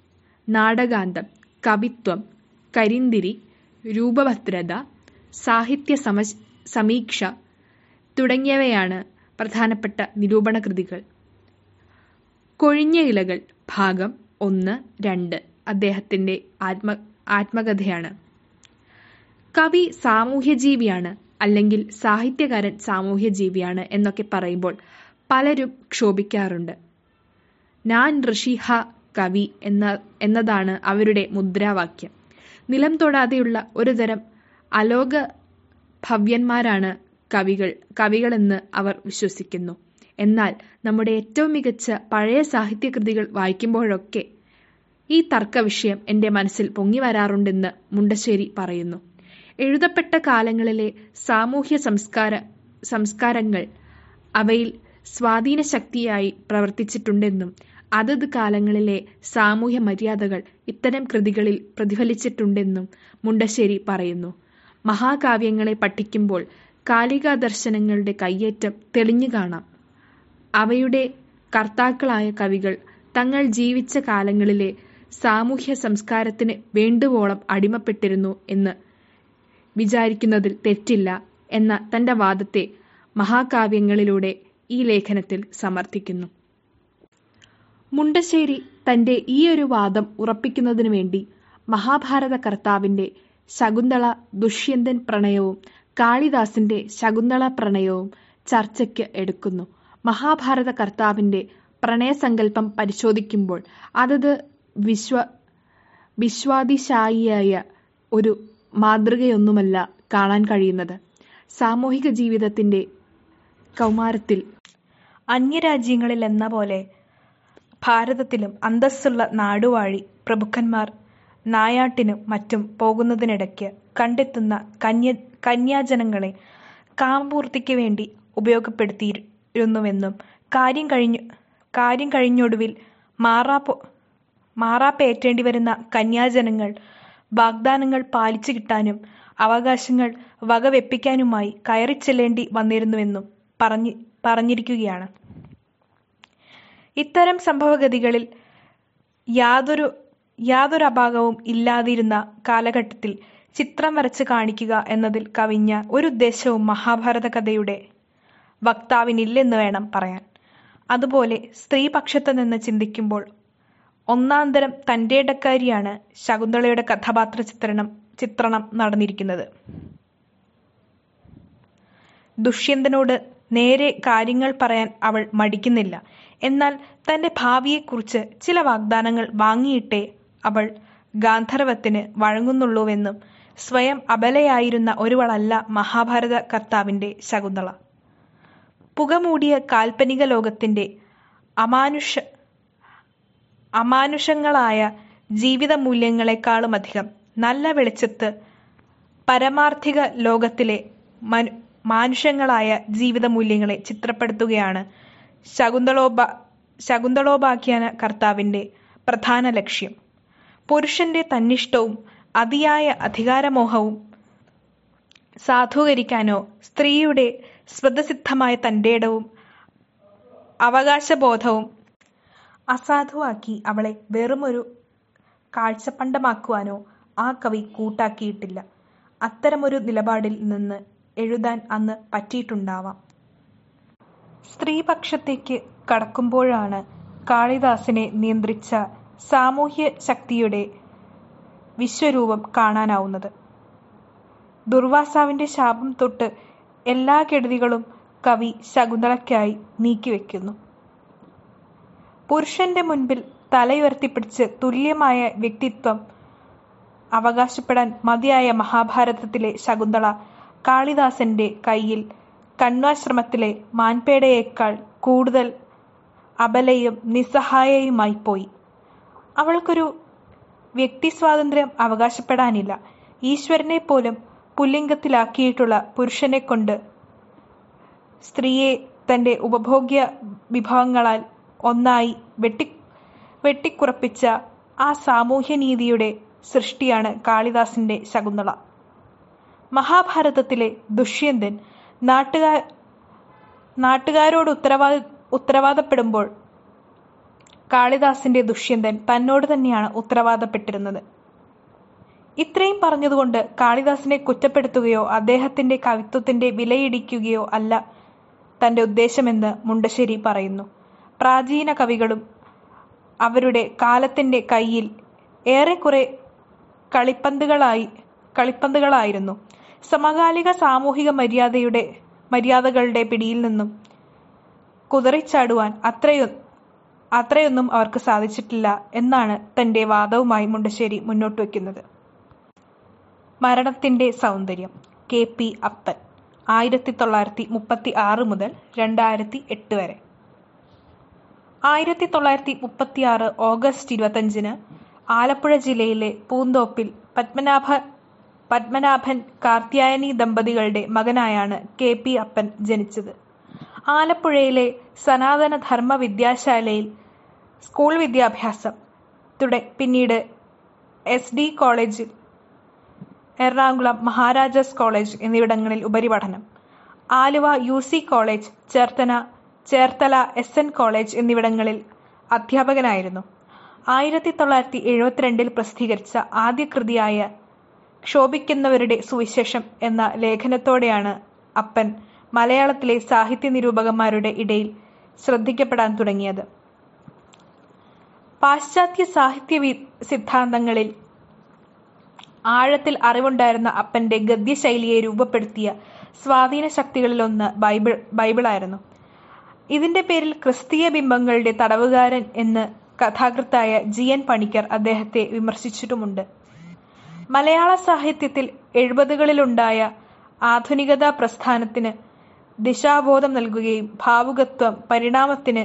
നാടകാന്തം കവിത്വം കരിന്തിരി രൂപഭദ്രത സാഹിത്യ സമ സമീക്ഷ തുടങ്ങിയവയാണ് പ്രധാനപ്പെട്ട നിരൂപണ കൃതികൾ കൊഴിഞ്ഞ ഇലകൾ ഭാഗം ഒന്ന് രണ്ട് അദ്ദേഹത്തിൻ്റെ ആത്മ ആത്മകഥയാണ് കവി സാമൂഹ്യജീവിയാണ് അല്ലെങ്കിൽ സാഹിത്യകാരൻ സാമൂഹ്യജീവിയാണ് എന്നൊക്കെ പറയുമ്പോൾ പലരും ക്ഷോഭിക്കാറുണ്ട് ഞാൻ ഋഷി ഹ കവി എന്ന എന്നതാണ് അവരുടെ മുദ്രാവാക്യം നിലം തൊടാതെയുള്ള ഒരുതരം അലോക ഭവ്യന്മാരാണ് കവികൾ കവികളെന്ന് അവർ വിശ്വസിക്കുന്നു എന്നാൽ നമ്മുടെ ഏറ്റവും മികച്ച പഴയ സാഹിത്യകൃതികൾ വായിക്കുമ്പോഴൊക്കെ ഈ തർക്ക വിഷയം എൻ്റെ മനസ്സിൽ പൊങ്ങി വരാറുണ്ടെന്ന് മുണ്ടശ്ശേരി പറയുന്നു എഴുതപ്പെട്ട കാലങ്ങളിലെ സാമൂഹ്യ സംസ്കാര സംസ്കാരങ്ങൾ അവയിൽ സ്വാധീന ശക്തിയായി പ്രവർത്തിച്ചിട്ടുണ്ടെന്നും അതത് കാലങ്ങളിലെ സാമൂഹ്യ മര്യാദകൾ ഇത്തരം കൃതികളിൽ പ്രതിഫലിച്ചിട്ടുണ്ടെന്നും മുണ്ടശ്ശേരി പറയുന്നു മഹാകാവ്യങ്ങളെ പഠിക്കുമ്പോൾ കാലികാ ദർശനങ്ങളുടെ കയ്യേറ്റം തെളിഞ്ഞു കാണാം അവയുടെ കർത്താക്കളായ കവികൾ തങ്ങൾ ജീവിച്ച കാലങ്ങളിലെ സാമൂഹ്യ സംസ്കാരത്തിന് വേണ്ടുവോളം അടിമപ്പെട്ടിരുന്നു എന്ന് വിചാരിക്കുന്നതിൽ തെറ്റില്ല എന്ന തന്റെ വാദത്തെ മഹാകാവ്യങ്ങളിലൂടെ ഈ ലേഖനത്തിൽ സമർത്ഥിക്കുന്നു മുണ്ടശ്ശേരി തന്റെ ഈയൊരു വാദം ഉറപ്പിക്കുന്നതിനു വേണ്ടി മഹാഭാരത കർത്താവിന്റെ ശകുന്തള ദുഷ്യന്തൻ പ്രണയവും കാളിദാസിന്റെ ശകുന്തള പ്രണയവും ചർച്ചയ്ക്ക് എടുക്കുന്നു മഹാഭാരത കർത്താവിന്റെ പ്രണയസങ്കല്പം പരിശോധിക്കുമ്പോൾ അതത് വിശ്വ വിശ്വാദിശായിയായ ഒരു മാതൃകയൊന്നുമല്ല കാണാൻ കഴിയുന്നത് സാമൂഹിക ജീവിതത്തിന്റെ കൗമാരത്തിൽ അന്യരാജ്യങ്ങളിൽ എന്ന പോലെ ഭാരതത്തിലും അന്തസ്സുള്ള നാടുവാഴി പ്രഭുക്കന്മാർ നായാട്ടിനും മറ്റും പോകുന്നതിനിടയ്ക്ക് കണ്ടെത്തുന്ന കന്യ കന്യാജനങ്ങളെ കാമപൂർത്തിക്ക് വേണ്ടി ഉപയോഗപ്പെടുത്തിയിരുന്നുവെന്നും കാര്യം കഴിഞ്ഞു കാര്യം കഴിഞ്ഞൊടുവിൽ മാറാപ്പോ മാറാപ്പേറ്റേണ്ടി വരുന്ന കന്യാജനങ്ങൾ വാഗ്ദാനങ്ങൾ പാലിച്ചു കിട്ടാനും അവകാശങ്ങൾ വകവെപ്പിക്കാനുമായി കയറിച്ചെല്ലേണ്ടി വന്നിരുന്നുവെന്നും പറഞ്ഞ് പറഞ്ഞിരിക്കുകയാണ് ഇത്തരം സംഭവഗതികളിൽ യാതൊരു യാതൊരു അഭാഗവും ഇല്ലാതിരുന്ന കാലഘട്ടത്തിൽ ചിത്രം വരച്ച് കാണിക്കുക എന്നതിൽ കവിഞ്ഞ ഒരു ഉദ്ദേശവും മഹാഭാരത കഥയുടെ വക്താവിനില്ലെന്ന് വേണം പറയാൻ അതുപോലെ സ്ത്രീപക്ഷത്ത് നിന്ന് ചിന്തിക്കുമ്പോൾ ഒന്നാന്തരം തൻ്റെ ഇടക്കാരിയാണ് ശകുന്തളയുടെ കഥാപാത്ര ചിത്രണം ചിത്രണം നടന്നിരിക്കുന്നത് ദുഷ്യന്തനോട് നേരെ കാര്യങ്ങൾ പറയാൻ അവൾ മടിക്കുന്നില്ല എന്നാൽ തന്റെ ഭാവിയെക്കുറിച്ച് ചില വാഗ്ദാനങ്ങൾ വാങ്ങിയിട്ടേ അവൾ ഗാന്ധർവത്തിന് വഴങ്ങുന്നുള്ളൂവെന്നും സ്വയം അബലയായിരുന്ന ഒരുവളല്ല മഹാഭാരത കർത്താവിന്റെ ശകുന്തള പുകമൂടിയ കാൽപ്പനിക ലോകത്തിന്റെ അമാനുഷ അമാനുഷങ്ങളായ ജീവിത മൂല്യങ്ങളെക്കാളുമധികം നല്ല വെളിച്ചത്ത് പരമാർത്ഥിക ലോകത്തിലെ മനു മാനുഷങ്ങളായ ജീവിത മൂല്യങ്ങളെ ചിത്രപ്പെടുത്തുകയാണ് ശകുന്തളോപ ശകുന്തളോപാഖ്യാന കർത്താവിന്റെ പ്രധാന ലക്ഷ്യം പുരുഷന്റെ തന്നിഷ്ടവും അതിയായ അധികാരമോഹവും സാധൂകരിക്കാനോ സ്ത്രീയുടെ സ്വതസിദ്ധമായ തൻ്റെ ഇടവും അവകാശബോധവും അസാധുവാക്കി അവളെ വെറുമൊരു കാഴ്ചപ്പണ്ടമാക്കുവാനോ ആ കവി കൂട്ടാക്കിയിട്ടില്ല അത്തരമൊരു നിലപാടിൽ നിന്ന് എഴുതാൻ അന്ന് പറ്റിയിട്ടുണ്ടാവാം സ്ത്രീപക്ഷത്തേക്ക് കടക്കുമ്പോഴാണ് കാളിദാസിനെ നിയന്ത്രിച്ച സാമൂഹ്യ ശക്തിയുടെ വിശ്വരൂപം കാണാനാവുന്നത് ദുർവാസാവിന്റെ ശാപം തൊട്ട് എല്ലാ കെടുതികളും കവി ശകുന്തളയ്ക്കായി നീക്കിവെക്കുന്നു പുരുഷന്റെ മുൻപിൽ തലയുയർത്തിപ്പിടിച്ച് തുല്യമായ വ്യക്തിത്വം അവകാശപ്പെടാൻ മതിയായ മഹാഭാരതത്തിലെ ശകുന്തള കാളിദാസന്റെ കയ്യിൽ കണ്വാശ്രമത്തിലെ മാൻപേടയേക്കാൾ കൂടുതൽ അബലയും നിസ്സഹായയുമായി പോയി അവൾക്കൊരു വ്യക്തി സ്വാതന്ത്ര്യം അവകാശപ്പെടാനില്ല ഈശ്വരനെ പോലും പുല്ലിംഗത്തിലാക്കിയിട്ടുള്ള പുരുഷനെ കൊണ്ട് സ്ത്രീയെ തന്റെ ഉപഭോഗ്യ വിഭവങ്ങളാൽ ഒന്നായി വെട്ടി വെട്ടിക്കുറപ്പിച്ച ആ സാമൂഹ്യനീതിയുടെ സൃഷ്ടിയാണ് കാളിദാസിന്റെ ശകുന്തള മഹാഭാരതത്തിലെ ദുഷ്യന്തൻ നാട്ടുകാർ നാട്ടുകാരോട് ഉത്തരവാദ ഉത്തരവാദപ്പെടുമ്പോൾ കാളിദാസിന്റെ ദുഷ്യന്തൻ തന്നോട് തന്നെയാണ് ഉത്തരവാദപ്പെട്ടിരുന്നത് ഇത്രയും പറഞ്ഞതുകൊണ്ട് കാളിദാസിനെ കുറ്റപ്പെടുത്തുകയോ അദ്ദേഹത്തിന്റെ കവിത്വത്തിന്റെ വിലയിടിക്കുകയോ അല്ല തന്റെ ഉദ്ദേശമെന്ന് മുണ്ടശ്ശേരി പറയുന്നു പ്രാചീന കവികളും അവരുടെ കാലത്തിന്റെ കയ്യിൽ ഏറെക്കുറെ കളിപ്പന്തുകളായി കളിപ്പന്തുകളായിരുന്നു സമകാലിക സാമൂഹിക മര്യാദയുടെ മര്യാദകളുടെ പിടിയിൽ നിന്നും കുതറിച്ചാടുവാൻ അത്രയൊ അത്രയൊന്നും അവർക്ക് സാധിച്ചിട്ടില്ല എന്നാണ് തന്റെ വാദവുമായി മുണ്ടശ്ശേരി മുന്നോട്ട് വയ്ക്കുന്നത് മരണത്തിന്റെ സൗന്ദര്യം കെ പി അപ്പൻ ആയിരത്തി തൊള്ളായിരത്തി മുപ്പത്തി ആറ് മുതൽ രണ്ടായിരത്തി എട്ട് വരെ ആയിരത്തി തൊള്ളായിരത്തി മുപ്പത്തി ആറ് ഓഗസ്റ്റ് ഇരുപത്തഞ്ചിന് ആലപ്പുഴ ജില്ലയിലെ പൂന്തോപ്പിൽ പത്മനാഭ പത്മനാഭൻ കാർത്യായനി ദമ്പതികളുടെ മകനായാണ് കെ പി അപ്പൻ ജനിച്ചത് ആലപ്പുഴയിലെ സനാതന ധർമ്മ വിദ്യാശാലയിൽ സ്കൂൾ വിദ്യാഭ്യാസം തുട പിന്നീട് എസ് ഡി കോളേജിൽ എറണാകുളം മഹാരാജാസ് കോളേജ് എന്നിവിടങ്ങളിൽ ഉപരിപഠനം ആലുവ യു സി കോളേജ് ചേർത്തന ചേർത്തല എസ് എൻ കോളേജ് എന്നിവിടങ്ങളിൽ അധ്യാപകനായിരുന്നു ആയിരത്തി തൊള്ളായിരത്തി എഴുപത്തിരണ്ടിൽ പ്രസിദ്ധീകരിച്ച ആദ്യ കൃതിയായ ക്ഷോഭിക്കുന്നവരുടെ സുവിശേഷം എന്ന ലേഖനത്തോടെയാണ് അപ്പൻ മലയാളത്തിലെ സാഹിത്യ നിരൂപകന്മാരുടെ ഇടയിൽ ശ്രദ്ധിക്കപ്പെടാൻ തുടങ്ങിയത് പാശ്ചാത്യ സാഹിത്യ സിദ്ധാന്തങ്ങളിൽ ആഴത്തിൽ അറിവുണ്ടായിരുന്ന അപ്പന്റെ ഗദ്യശൈലിയെ രൂപപ്പെടുത്തിയ സ്വാധീന ശക്തികളിലൊന്ന് ബൈബിൾ ബൈബിളായിരുന്നു ഇതിന്റെ പേരിൽ ക്രിസ്തീയ ബിംബങ്ങളുടെ തടവുകാരൻ എന്ന് കഥാകൃത്തായ ജി എൻ പണിക്കർ അദ്ദേഹത്തെ വിമർശിച്ചിട്ടുമുണ്ട് മലയാള സാഹിത്യത്തിൽ എഴുപതുകളിലുണ്ടായ ആധുനികതാ പ്രസ്ഥാനത്തിന് ദിശാബോധം നൽകുകയും ഭാവുകത്വം പരിണാമത്തിന്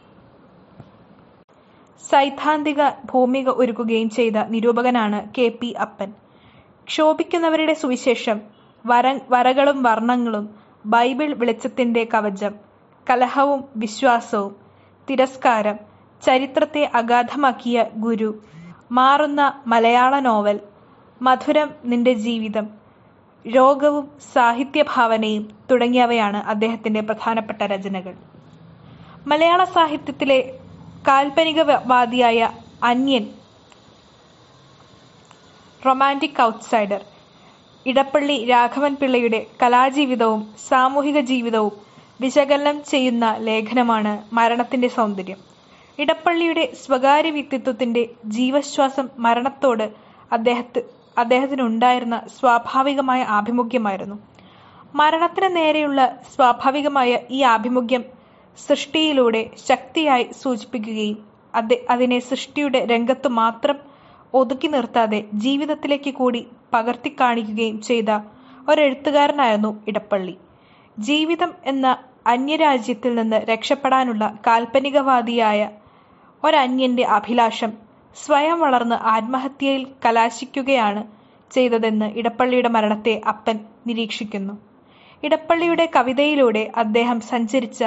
സൈദ്ധാന്തിക ഭൂമിക ഒരുക്കുകയും ചെയ്ത നിരൂപകനാണ് കെ പി അപ്പൻ ക്ഷോഭിക്കുന്നവരുടെ സുവിശേഷം വര വരകളും വർണ്ണങ്ങളും ബൈബിൾ വെളിച്ചത്തിന്റെ കവചം കലഹവും വിശ്വാസവും തിരസ്കാരം ചരിത്രത്തെ അഗാധമാക്കിയ ഗുരു മാറുന്ന മലയാള നോവൽ മധുരം നിന്റെ ജീവിതം രോഗവും സാഹിത്യഭാവനയും തുടങ്ങിയവയാണ് അദ്ദേഹത്തിന്റെ പ്രധാനപ്പെട്ട രചനകൾ മലയാള സാഹിത്യത്തിലെ കാൽപ്പനികവാദിയായ അന്യൻ റൊമാൻറ്റിക് ഔട്ട്സൈഡർ ഇടപ്പള്ളി രാഘവൻ പിള്ളയുടെ കലാജീവിതവും സാമൂഹിക ജീവിതവും വിശകലനം ചെയ്യുന്ന ലേഖനമാണ് മരണത്തിന്റെ സൗന്ദര്യം ഇടപ്പള്ളിയുടെ സ്വകാര്യ വ്യക്തിത്വത്തിന്റെ ജീവശ്വാസം മരണത്തോട് അദ്ദേഹത്ത് അദ്ദേഹത്തിനുണ്ടായിരുന്ന സ്വാഭാവികമായ ആഭിമുഖ്യമായിരുന്നു മരണത്തിന് നേരെയുള്ള സ്വാഭാവികമായ ഈ ആഭിമുഖ്യം സൃഷ്ടിയിലൂടെ ശക്തിയായി സൂചിപ്പിക്കുകയും അത് അതിനെ സൃഷ്ടിയുടെ രംഗത്തു മാത്രം ഒതുക്കി നിർത്താതെ ജീവിതത്തിലേക്ക് കൂടി പകർത്തി കാണിക്കുകയും ചെയ്ത ഒരെഴുത്തുകാരനായിരുന്നു ഇടപ്പള്ളി ജീവിതം എന്ന അന്യരാജ്യത്തിൽ നിന്ന് രക്ഷപ്പെടാനുള്ള കാൽപ്പനികവാദിയായ ഒരന്യന്റെ അഭിലാഷം സ്വയം വളർന്ന് ആത്മഹത്യയിൽ കലാശിക്കുകയാണ് ചെയ്തതെന്ന് ഇടപ്പള്ളിയുടെ മരണത്തെ അപ്പൻ നിരീക്ഷിക്കുന്നു ഇടപ്പള്ളിയുടെ കവിതയിലൂടെ അദ്ദേഹം സഞ്ചരിച്ച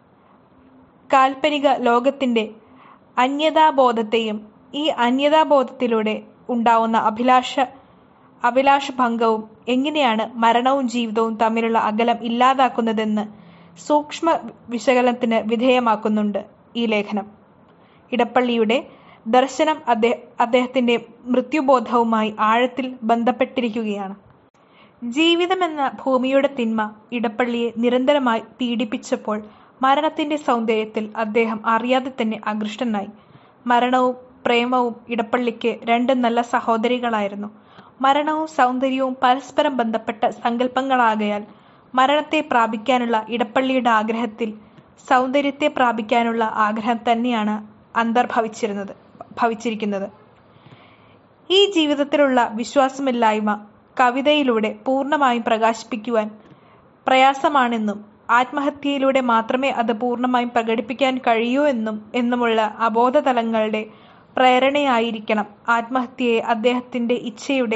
കാൽപ്പനിക ലോകത്തിന്റെ അന്യതാബോധത്തെയും ഈ അന്യതാബോധത്തിലൂടെ ഉണ്ടാവുന്ന അഭിലാഷ അഭിലാഷഭംഗവും എങ്ങനെയാണ് മരണവും ജീവിതവും തമ്മിലുള്ള അകലം ഇല്ലാതാക്കുന്നതെന്ന് സൂക്ഷ്മ വിശകലനത്തിന് വിധേയമാക്കുന്നുണ്ട് ഈ ലേഖനം ഇടപ്പള്ളിയുടെ ദർശനം അദ്ദേഹ അദ്ദേഹത്തിന്റെ മൃത്യുബോധവുമായി ആഴത്തിൽ ബന്ധപ്പെട്ടിരിക്കുകയാണ് ജീവിതമെന്ന ഭൂമിയുടെ തിന്മ ഇടപ്പള്ളിയെ നിരന്തരമായി പീഡിപ്പിച്ചപ്പോൾ മരണത്തിന്റെ സൗന്ദര്യത്തിൽ അദ്ദേഹം അറിയാതെ തന്നെ ആകൃഷ്ടനായി മരണവും പ്രേമവും ഇടപ്പള്ളിക്ക് രണ്ട് നല്ല സഹോദരികളായിരുന്നു മരണവും സൗന്ദര്യവും പരസ്പരം ബന്ധപ്പെട്ട സങ്കല്പങ്ങളാകയാൽ മരണത്തെ പ്രാപിക്കാനുള്ള ഇടപ്പള്ളിയുടെ ആഗ്രഹത്തിൽ സൗന്ദര്യത്തെ പ്രാപിക്കാനുള്ള ആഗ്രഹം തന്നെയാണ് അന്തർഭവിച്ചിരുന്നത് ഭവിച്ചിരിക്കുന്നത് ഈ ജീവിതത്തിലുള്ള വിശ്വാസമില്ലായ്മ കവിതയിലൂടെ പൂർണ്ണമായും പ്രകാശിപ്പിക്കുവാൻ പ്രയാസമാണെന്നും ആത്മഹത്യയിലൂടെ മാത്രമേ അത് പൂർണ്ണമായും പ്രകടിപ്പിക്കാൻ കഴിയൂ എന്നും എന്നുമുള്ള അബോധതലങ്ങളുടെ പ്രേരണയായിരിക്കണം ആത്മഹത്യയെ അദ്ദേഹത്തിന്റെ ഇച്ഛയുടെ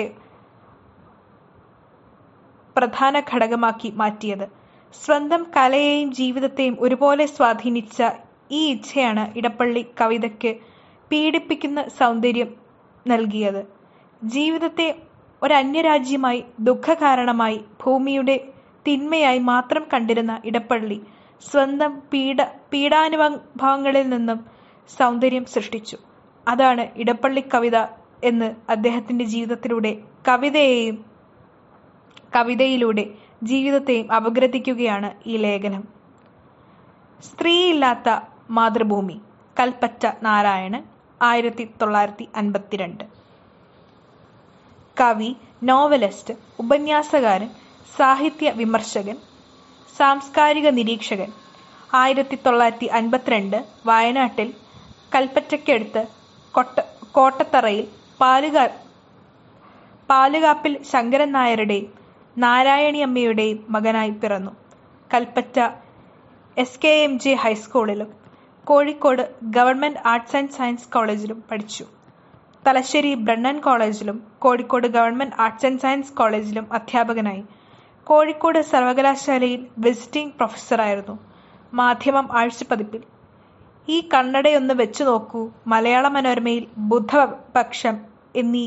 പ്രധാന ഘടകമാക്കി മാറ്റിയത് സ്വന്തം കലയെയും ജീവിതത്തെയും ഒരുപോലെ സ്വാധീനിച്ച ഈ ഇച്ഛയാണ് ഇടപ്പള്ളി കവിതയ്ക്ക് പീഡിപ്പിക്കുന്ന സൗന്ദര്യം നൽകിയത് ജീവിതത്തെ ഒരന്യരാജ്യമായി ദുഃഖകാരണമായി ഭൂമിയുടെ തിന്മയായി മാത്രം കണ്ടിരുന്ന ഇടപ്പള്ളി സ്വന്തം പീഡ പീഡാനുഭവങ്ങളിൽ നിന്നും സൗന്ദര്യം സൃഷ്ടിച്ചു അതാണ് ഇടപ്പള്ളി കവിത എന്ന് അദ്ദേഹത്തിന്റെ ജീവിതത്തിലൂടെ കവിതയെയും കവിതയിലൂടെ ജീവിതത്തെയും അപഗ്രഥിക്കുകയാണ് ഈ ലേഖനം സ്ത്രീയില്ലാത്ത മാതൃഭൂമി കൽപ്പറ്റ നാരായണൻ ആയിരത്തി തൊള്ളായിരത്തി അൻപത്തിരണ്ട് കവി നോവലിസ്റ്റ് ഉപന്യാസകാരൻ സാഹിത്യ വിമർശകൻ സാംസ്കാരിക നിരീക്ഷകൻ ആയിരത്തി തൊള്ളായിരത്തി അൻപത്തിരണ്ട് വയനാട്ടിൽ കൽപ്പറ്റയ്ക്കടുത്ത് കൊട്ട കോട്ടത്തറയിൽ പാലുകാ പാലുകാപ്പിൽ ശങ്കരൻ നായരുടെയും നാരായണിയമ്മയുടെയും മകനായി പിറന്നു Kalpetta S K M J ഹൈസ്കൂളിലും Kozhikode government arts and science കോളേജിലും പഠിച്ചു തലശ്ശേരി ബ്രണ്ണൻ കോളേജിലും Kozhikode government arts and science കോളേജിലും അധ്യാപകനായി കോഴിക്കോട് സർവകലാശാലയിൽ വിസിറ്റിംഗ് പ്രൊഫസറായിരുന്നു മാധ്യമം ആഴ്ചപ്പതിപ്പിൽ ഈ കണ്ണടയൊന്ന് വെച്ചു നോക്കൂ മലയാള മനോരമയിൽ ബുദ്ധപക്ഷം എന്നീ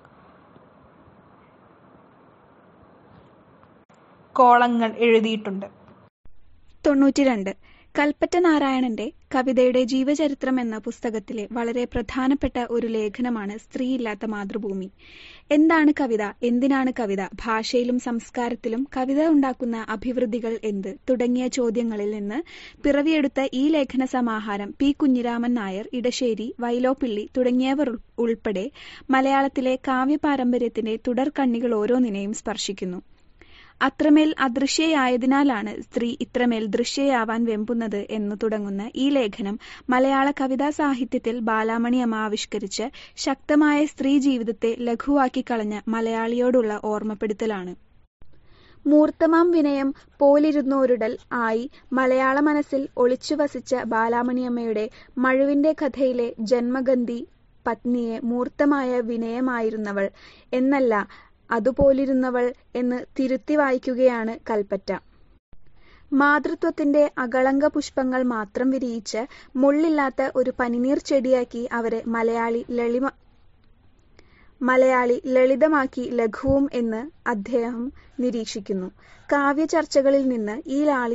കോളങ്ങൾ എഴുതിയിട്ടുണ്ട് തൊണ്ണൂറ്റിരണ്ട് കൽപ്പറ്റ നാരായണന്റെ കവിതയുടെ ജീവചരിത്രം എന്ന പുസ്തകത്തിലെ വളരെ പ്രധാനപ്പെട്ട ഒരു ലേഖനമാണ് സ്ത്രീയില്ലാത്ത മാതൃഭൂമി എന്താണ് കവിത എന്തിനാണ് കവിത ഭാഷയിലും സംസ്കാരത്തിലും കവിത ഉണ്ടാക്കുന്ന അഭിവൃദ്ധികൾ എന്ത് തുടങ്ങിയ ചോദ്യങ്ങളിൽ നിന്ന് പിറവിയെടുത്ത ഈ ലേഖന സമാഹാരം പി കുഞ്ഞിരാമൻ നായർ ഇടശ്ശേരി വൈലോപ്പിള്ളി തുടങ്ങിയവർ ഉൾപ്പെടെ മലയാളത്തിലെ കാവ്യ പാരമ്പര്യത്തിന്റെ തുടർക്കണ്ണികൾ ഓരോന്നിനെയും സ്പർശിക്കുന്നു അത്രമേൽ അദൃശ്യയായതിനാലാണ് സ്ത്രീ ഇത്രമേൽ ദൃശ്യയാവാൻ വെമ്പുന്നത് എന്ന് തുടങ്ങുന്ന ഈ ലേഖനം മലയാള കവിതാ സാഹിത്യത്തിൽ ബാലാമണി അമ്മ ആവിഷ്കരിച്ച് ശക്തമായ സ്ത്രീ ജീവിതത്തെ ലഘുവാക്കി കളഞ്ഞ മലയാളിയോടുള്ള ഓർമ്മപ്പെടുത്തലാണ് മൂർത്തമാം വിനയം പോലിരുന്നോരുടൽ ആയി മലയാള മനസ്സിൽ ഒളിച്ചു വസിച്ച ബാലാമണിയമ്മയുടെ മഴുവിന്റെ കഥയിലെ ജന്മഗന്ധി പത്നിയെ മൂർത്തമായ വിനയമായിരുന്നവൾ എന്നല്ല അതുപോലിരുന്നവൾ എന്ന് തിരുത്തി വായിക്കുകയാണ് കൽപ്പറ്റ മാതൃത്വത്തിന്റെ അകളങ്ക പുഷ്പങ്ങൾ മാത്രം വിരിയിച്ച് മുള്ളില്ലാത്ത ഒരു പനിനീർ ചെടിയാക്കി അവരെ മലയാളി ലളിമ മലയാളി ലളിതമാക്കി ലഘുവും എന്ന് അദ്ദേഹം നിരീക്ഷിക്കുന്നു കാവ്യ ചർച്ചകളിൽ നിന്ന് ഈ ലാളി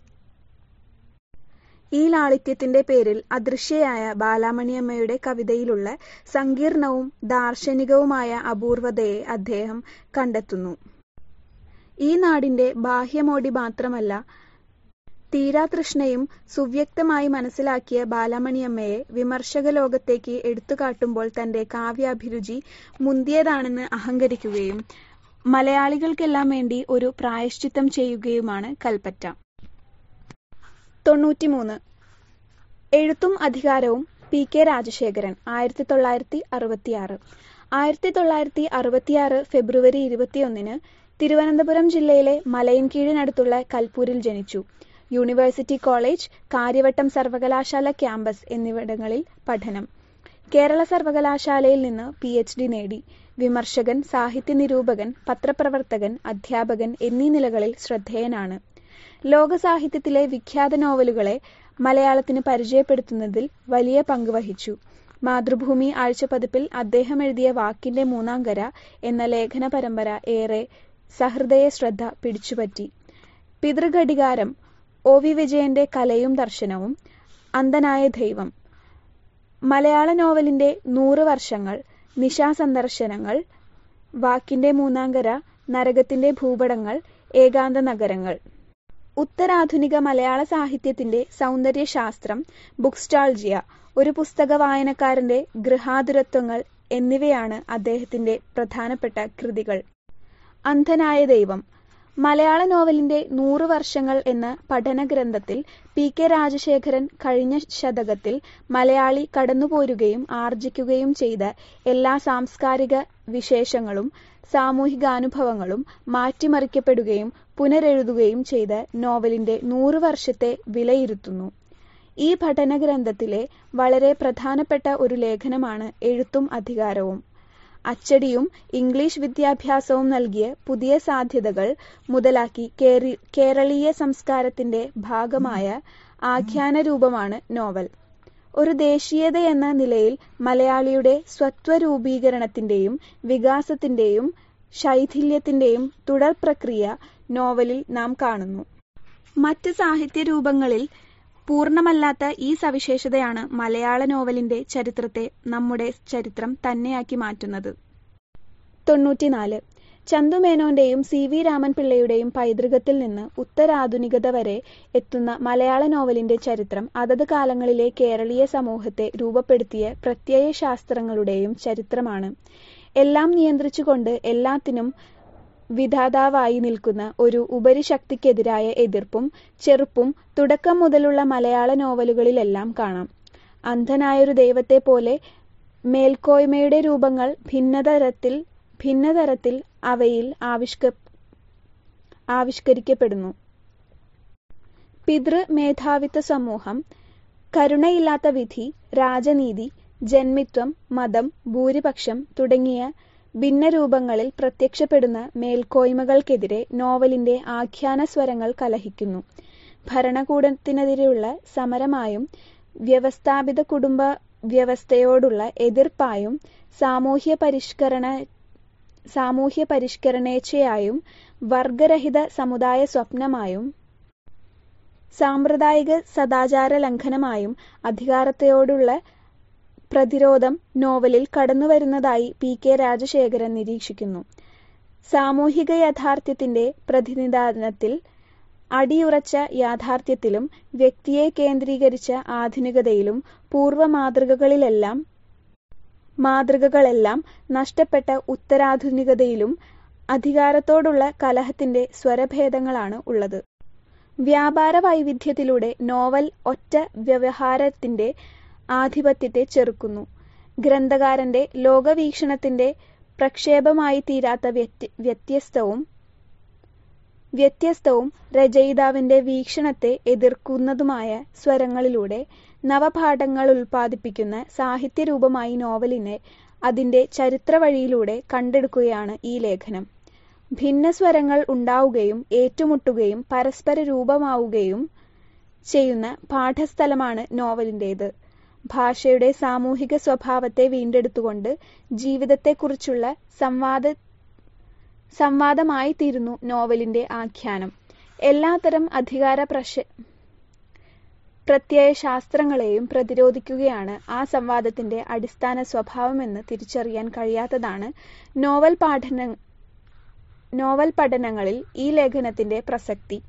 ഈ ലാളിത്യത്തിന്റെ പേരിൽ അദൃശ്യയായ ബാലാമണിയമ്മയുടെ കവിതയിലുള്ള സങ്കീർണവും ദാർശനികവുമായ അപൂർവതയെ അദ്ദേഹം കണ്ടെത്തുന്നു ഈ നാടിന്റെ ബാഹ്യമോടി മാത്രമല്ല തീരാതൃഷ്ണയും സുവ്യക്തമായി മനസ്സിലാക്കിയ ബാലാമണിയമ്മയെ വിമർശക ലോകത്തേക്ക് എടുത്തുകാട്ടുമ്പോൾ തന്റെ കാവ്യാഭിരുചി മുന്തിയതാണെന്ന് അഹങ്കരിക്കുകയും മലയാളികൾക്കെല്ലാം വേണ്ടി ഒരു പ്രായശ്ചിത്തം ചെയ്യുകയുമാണ് കൽപ്പറ്റ തൊണ്ണൂറ്റിമൂന്ന് എഴുത്തും അധികാരവും പി കെ രാജശേഖരൻ ആയിരത്തി തൊള്ളായിരത്തി അറുപത്തിയാറ് ആയിരത്തി തൊള്ളായിരത്തി അറുപത്തിയാറ് ഫെബ്രുവരി ഇരുപത്തിയൊന്നിന് തിരുവനന്തപുരം ജില്ലയിലെ മലയൻകീഴിനടുത്തുള്ള കൽപ്പൂരിൽ ജനിച്ചു യൂണിവേഴ്സിറ്റി കോളേജ് കാര്യവട്ടം സർവകലാശാല ക്യാമ്പസ് എന്നിവിടങ്ങളിൽ പഠനം കേരള സർവകലാശാലയിൽ നിന്ന് പി എച്ച് ഡി നേടി വിമർശകൻ സാഹിത്യ നിരൂപകൻ പത്രപ്രവർത്തകൻ അധ്യാപകൻ എന്നീ നിലകളിൽ ശ്രദ്ധേയനാണ് ലോക സാഹിത്യത്തിലെ വിഖ്യാത നോവലുകളെ മലയാളത്തിന് പരിചയപ്പെടുത്തുന്നതിൽ വലിയ പങ്ക് വഹിച്ചു മാതൃഭൂമി ആഴ്ചപ്പതിപ്പിൽ അദ്ദേഹം എഴുതിയ വാക്കിന്റെ മൂന്നാം കര എന്ന ലേഖന പരമ്പര ഏറെ സഹൃദയ ശ്രദ്ധ പിടിച്ചുപറ്റി പിതൃഘടികാരം ഒ വി വിജയന്റെ കലയും ദർശനവും അന്തനായ ദൈവം മലയാള നോവലിന്റെ നൂറ് വർഷങ്ങൾ നിശാസന്ദർശനങ്ങൾ വാക്കിന്റെ മൂന്നാങ്കര നരകത്തിന്റെ ഭൂപടങ്ങൾ ഏകാന്ത നഗരങ്ങൾ ഉത്തരാധുനിക മലയാള സാഹിത്യത്തിന്റെ സൗന്ദര്യശാസ്ത്രം ബുക്സ്റ്റാൾജിയ ഒരു പുസ്തക വായനക്കാരന്റെ ഗൃഹാതുരത്വങ്ങൾ എന്നിവയാണ് അദ്ദേഹത്തിന്റെ പ്രധാനപ്പെട്ട കൃതികൾ അന്ധനായ ദൈവം മലയാള നോവലിന്റെ നൂറ് വർഷങ്ങൾ എന്ന പഠന ഗ്രന്ഥത്തിൽ പി കെ രാജശേഖരൻ കഴിഞ്ഞ ശതകത്തിൽ മലയാളി കടന്നുപോരുകയും ആർജിക്കുകയും ചെയ്ത എല്ലാ സാംസ്കാരിക വിശേഷങ്ങളും സാമൂഹികാനുഭവങ്ങളും മാറ്റിമറിക്കപ്പെടുകയും പുനരെഴുതുകയും ചെയ്ത നോവലിന്റെ നൂറ് വർഷത്തെ വിലയിരുത്തുന്നു ഈ പഠന ഗ്രന്ഥത്തിലെ വളരെ പ്രധാനപ്പെട്ട ഒരു ലേഖനമാണ് എഴുത്തും അധികാരവും അച്ചടിയും ഇംഗ്ലീഷ് വിദ്യാഭ്യാസവും നൽകിയ പുതിയ സാധ്യതകൾ മുതലാക്കി കേരളീയ സംസ്കാരത്തിന്റെ ഭാഗമായ ആഖ്യാന രൂപമാണ് നോവൽ ഒരു ദേശീയതയെന്ന നിലയിൽ മലയാളിയുടെ സ്വത്വരൂപീകരണത്തിന്റെയും വികാസത്തിന്റെയും ശൈഥില്യത്തിന്റെയും തുടർ പ്രക്രിയ നോവലിൽ നാം കാണുന്നു മറ്റ് സാഹിത്യ രൂപങ്ങളിൽ പൂർണ്ണമല്ലാത്ത ഈ സവിശേഷതയാണ് മലയാള നോവലിന്റെ ചരിത്രത്തെ നമ്മുടെ ചരിത്രം തന്നെയാക്കി മാറ്റുന്നത് തൊണ്ണൂറ്റിനാല് ചന്തുമേനോന്റെയും സി വി രാമൻപിള്ളയുടെയും പൈതൃകത്തിൽ നിന്ന് ഉത്തരാധുനികത വരെ എത്തുന്ന മലയാള നോവലിന്റെ ചരിത്രം അതത് കാലങ്ങളിലെ കേരളീയ സമൂഹത്തെ രൂപപ്പെടുത്തിയ പ്രത്യയ ശാസ്ത്രങ്ങളുടെയും ചരിത്രമാണ് എല്ലാം നിയന്ത്രിച്ചുകൊണ്ട് എല്ലാത്തിനും വിധാതാവായി നിൽക്കുന്ന ഒരു ഉപരിശക്തിക്കെതിരായ എതിർപ്പും ചെറുപ്പും തുടക്കം മുതലുള്ള മലയാള നോവലുകളിലെല്ലാം കാണാം അന്ധനായൊരു ദൈവത്തെ പോലെ മേൽക്കോയ്മയുടെ രൂപങ്ങൾ ഭിന്നതരത്തിൽ ഭിന്നതരത്തിൽ അവയിൽ ആവിഷ്ക ആവിഷ്കരിക്കപ്പെടുന്നു പിതൃ മേധാവിത്വ സമൂഹം കരുണയില്ലാത്ത വിധി രാജനീതി ജന്മിത്വം മതം ഭൂരിപക്ഷം തുടങ്ങിയ ഭിന്നരൂപങ്ങളിൽ പ്രത്യക്ഷപ്പെടുന്ന മേൽക്കോയ്മകൾക്കെതിരെ നോവലിന്റെ ആഖ്യാന സ്വരങ്ങൾ കലഹിക്കുന്നു ഭരണകൂടത്തിനെതിരെയുള്ള സമരമായും വ്യവസ്ഥാപിത കുടുംബ വ്യവസ്ഥയോടുള്ള എതിർപ്പായും സാമൂഹ്യ പരിഷ്കരണ സാമൂഹ്യ പരിഷ്കരണേച്ഛയായും വർഗരഹിത സമുദായ സ്വപ്നമായും സാമ്പ്രദായിക സദാചാര ലംഘനമായും അധികാരത്തോടുള്ള പ്രതിരോധം നോവലിൽ കടന്നുവരുന്നതായി പി കെ രാജശേഖരൻ നിരീക്ഷിക്കുന്നു സാമൂഹിക യാഥാർത്ഥ്യത്തിന്റെ പ്രതിനിധാനത്തിൽ അടിയുറച്ച യാഥാർത്ഥ്യത്തിലും വ്യക്തിയെ കേന്ദ്രീകരിച്ച ആധുനികതയിലും പൂർവ്വ മാതൃകകളിലെല്ലാം മാതൃകകളെല്ലാം നഷ്ടപ്പെട്ട ഉത്തരാധുനികതയിലും അധികാരത്തോടുള്ള കലഹത്തിന്റെ സ്വരഭേദങ്ങളാണ് ഉള്ളത് വ്യാപാര വൈവിധ്യത്തിലൂടെ നോവൽ ഒറ്റ വ്യവഹാരത്തിന്റെ ആധിപത്യത്തെ ചെറുക്കുന്നു ഗ്രന്ഥകാരന്റെ ലോകവീക്ഷണത്തിന്റെ പ്രക്ഷേപമായി തീരാത്ത വ്യത്യ വ്യത്യസ്തവും വ്യത്യസ്തവും രചയിതാവിന്റെ വീക്ഷണത്തെ എതിർക്കുന്നതുമായ സ്വരങ്ങളിലൂടെ നവപാഠങ്ങൾ ഉൽപ്പാദിപ്പിക്കുന്ന സാഹിത്യരൂപമായി നോവലിനെ അതിന്റെ ചരിത്രവഴിയിലൂടെ കണ്ടെടുക്കുകയാണ് ഈ ലേഖനം ഭിന്നസ്വരങ്ങൾ ഉണ്ടാവുകയും ഏറ്റുമുട്ടുകയും പരസ്പര രൂപമാവുകയും ചെയ്യുന്ന പാഠസ്ഥലമാണ് നോവലിൻ്റേത് ഭാഷയുടെ സാമൂഹിക സ്വഭാവത്തെ വീണ്ടെടുത്തുകൊണ്ട് ജീവിതത്തെക്കുറിച്ചുള്ള സംവാദ സംവാദമായി തീരുന്നു നോവലിന്റെ ആഖ്യാനം എല്ലാത്തരം അധികാര പ്രശ പ്രത്യയ ശാസ്ത്രങ്ങളെയും പ്രതിരോധിക്കുകയാണ് ആ സംവാദത്തിന്റെ അടിസ്ഥാന സ്വഭാവമെന്ന് തിരിച്ചറിയാൻ കഴിയാത്തതാണ് നോവൽ പഠന നോവൽ പഠനങ്ങളിൽ ഈ ലേഖനത്തിന്റെ പ്രസക്തി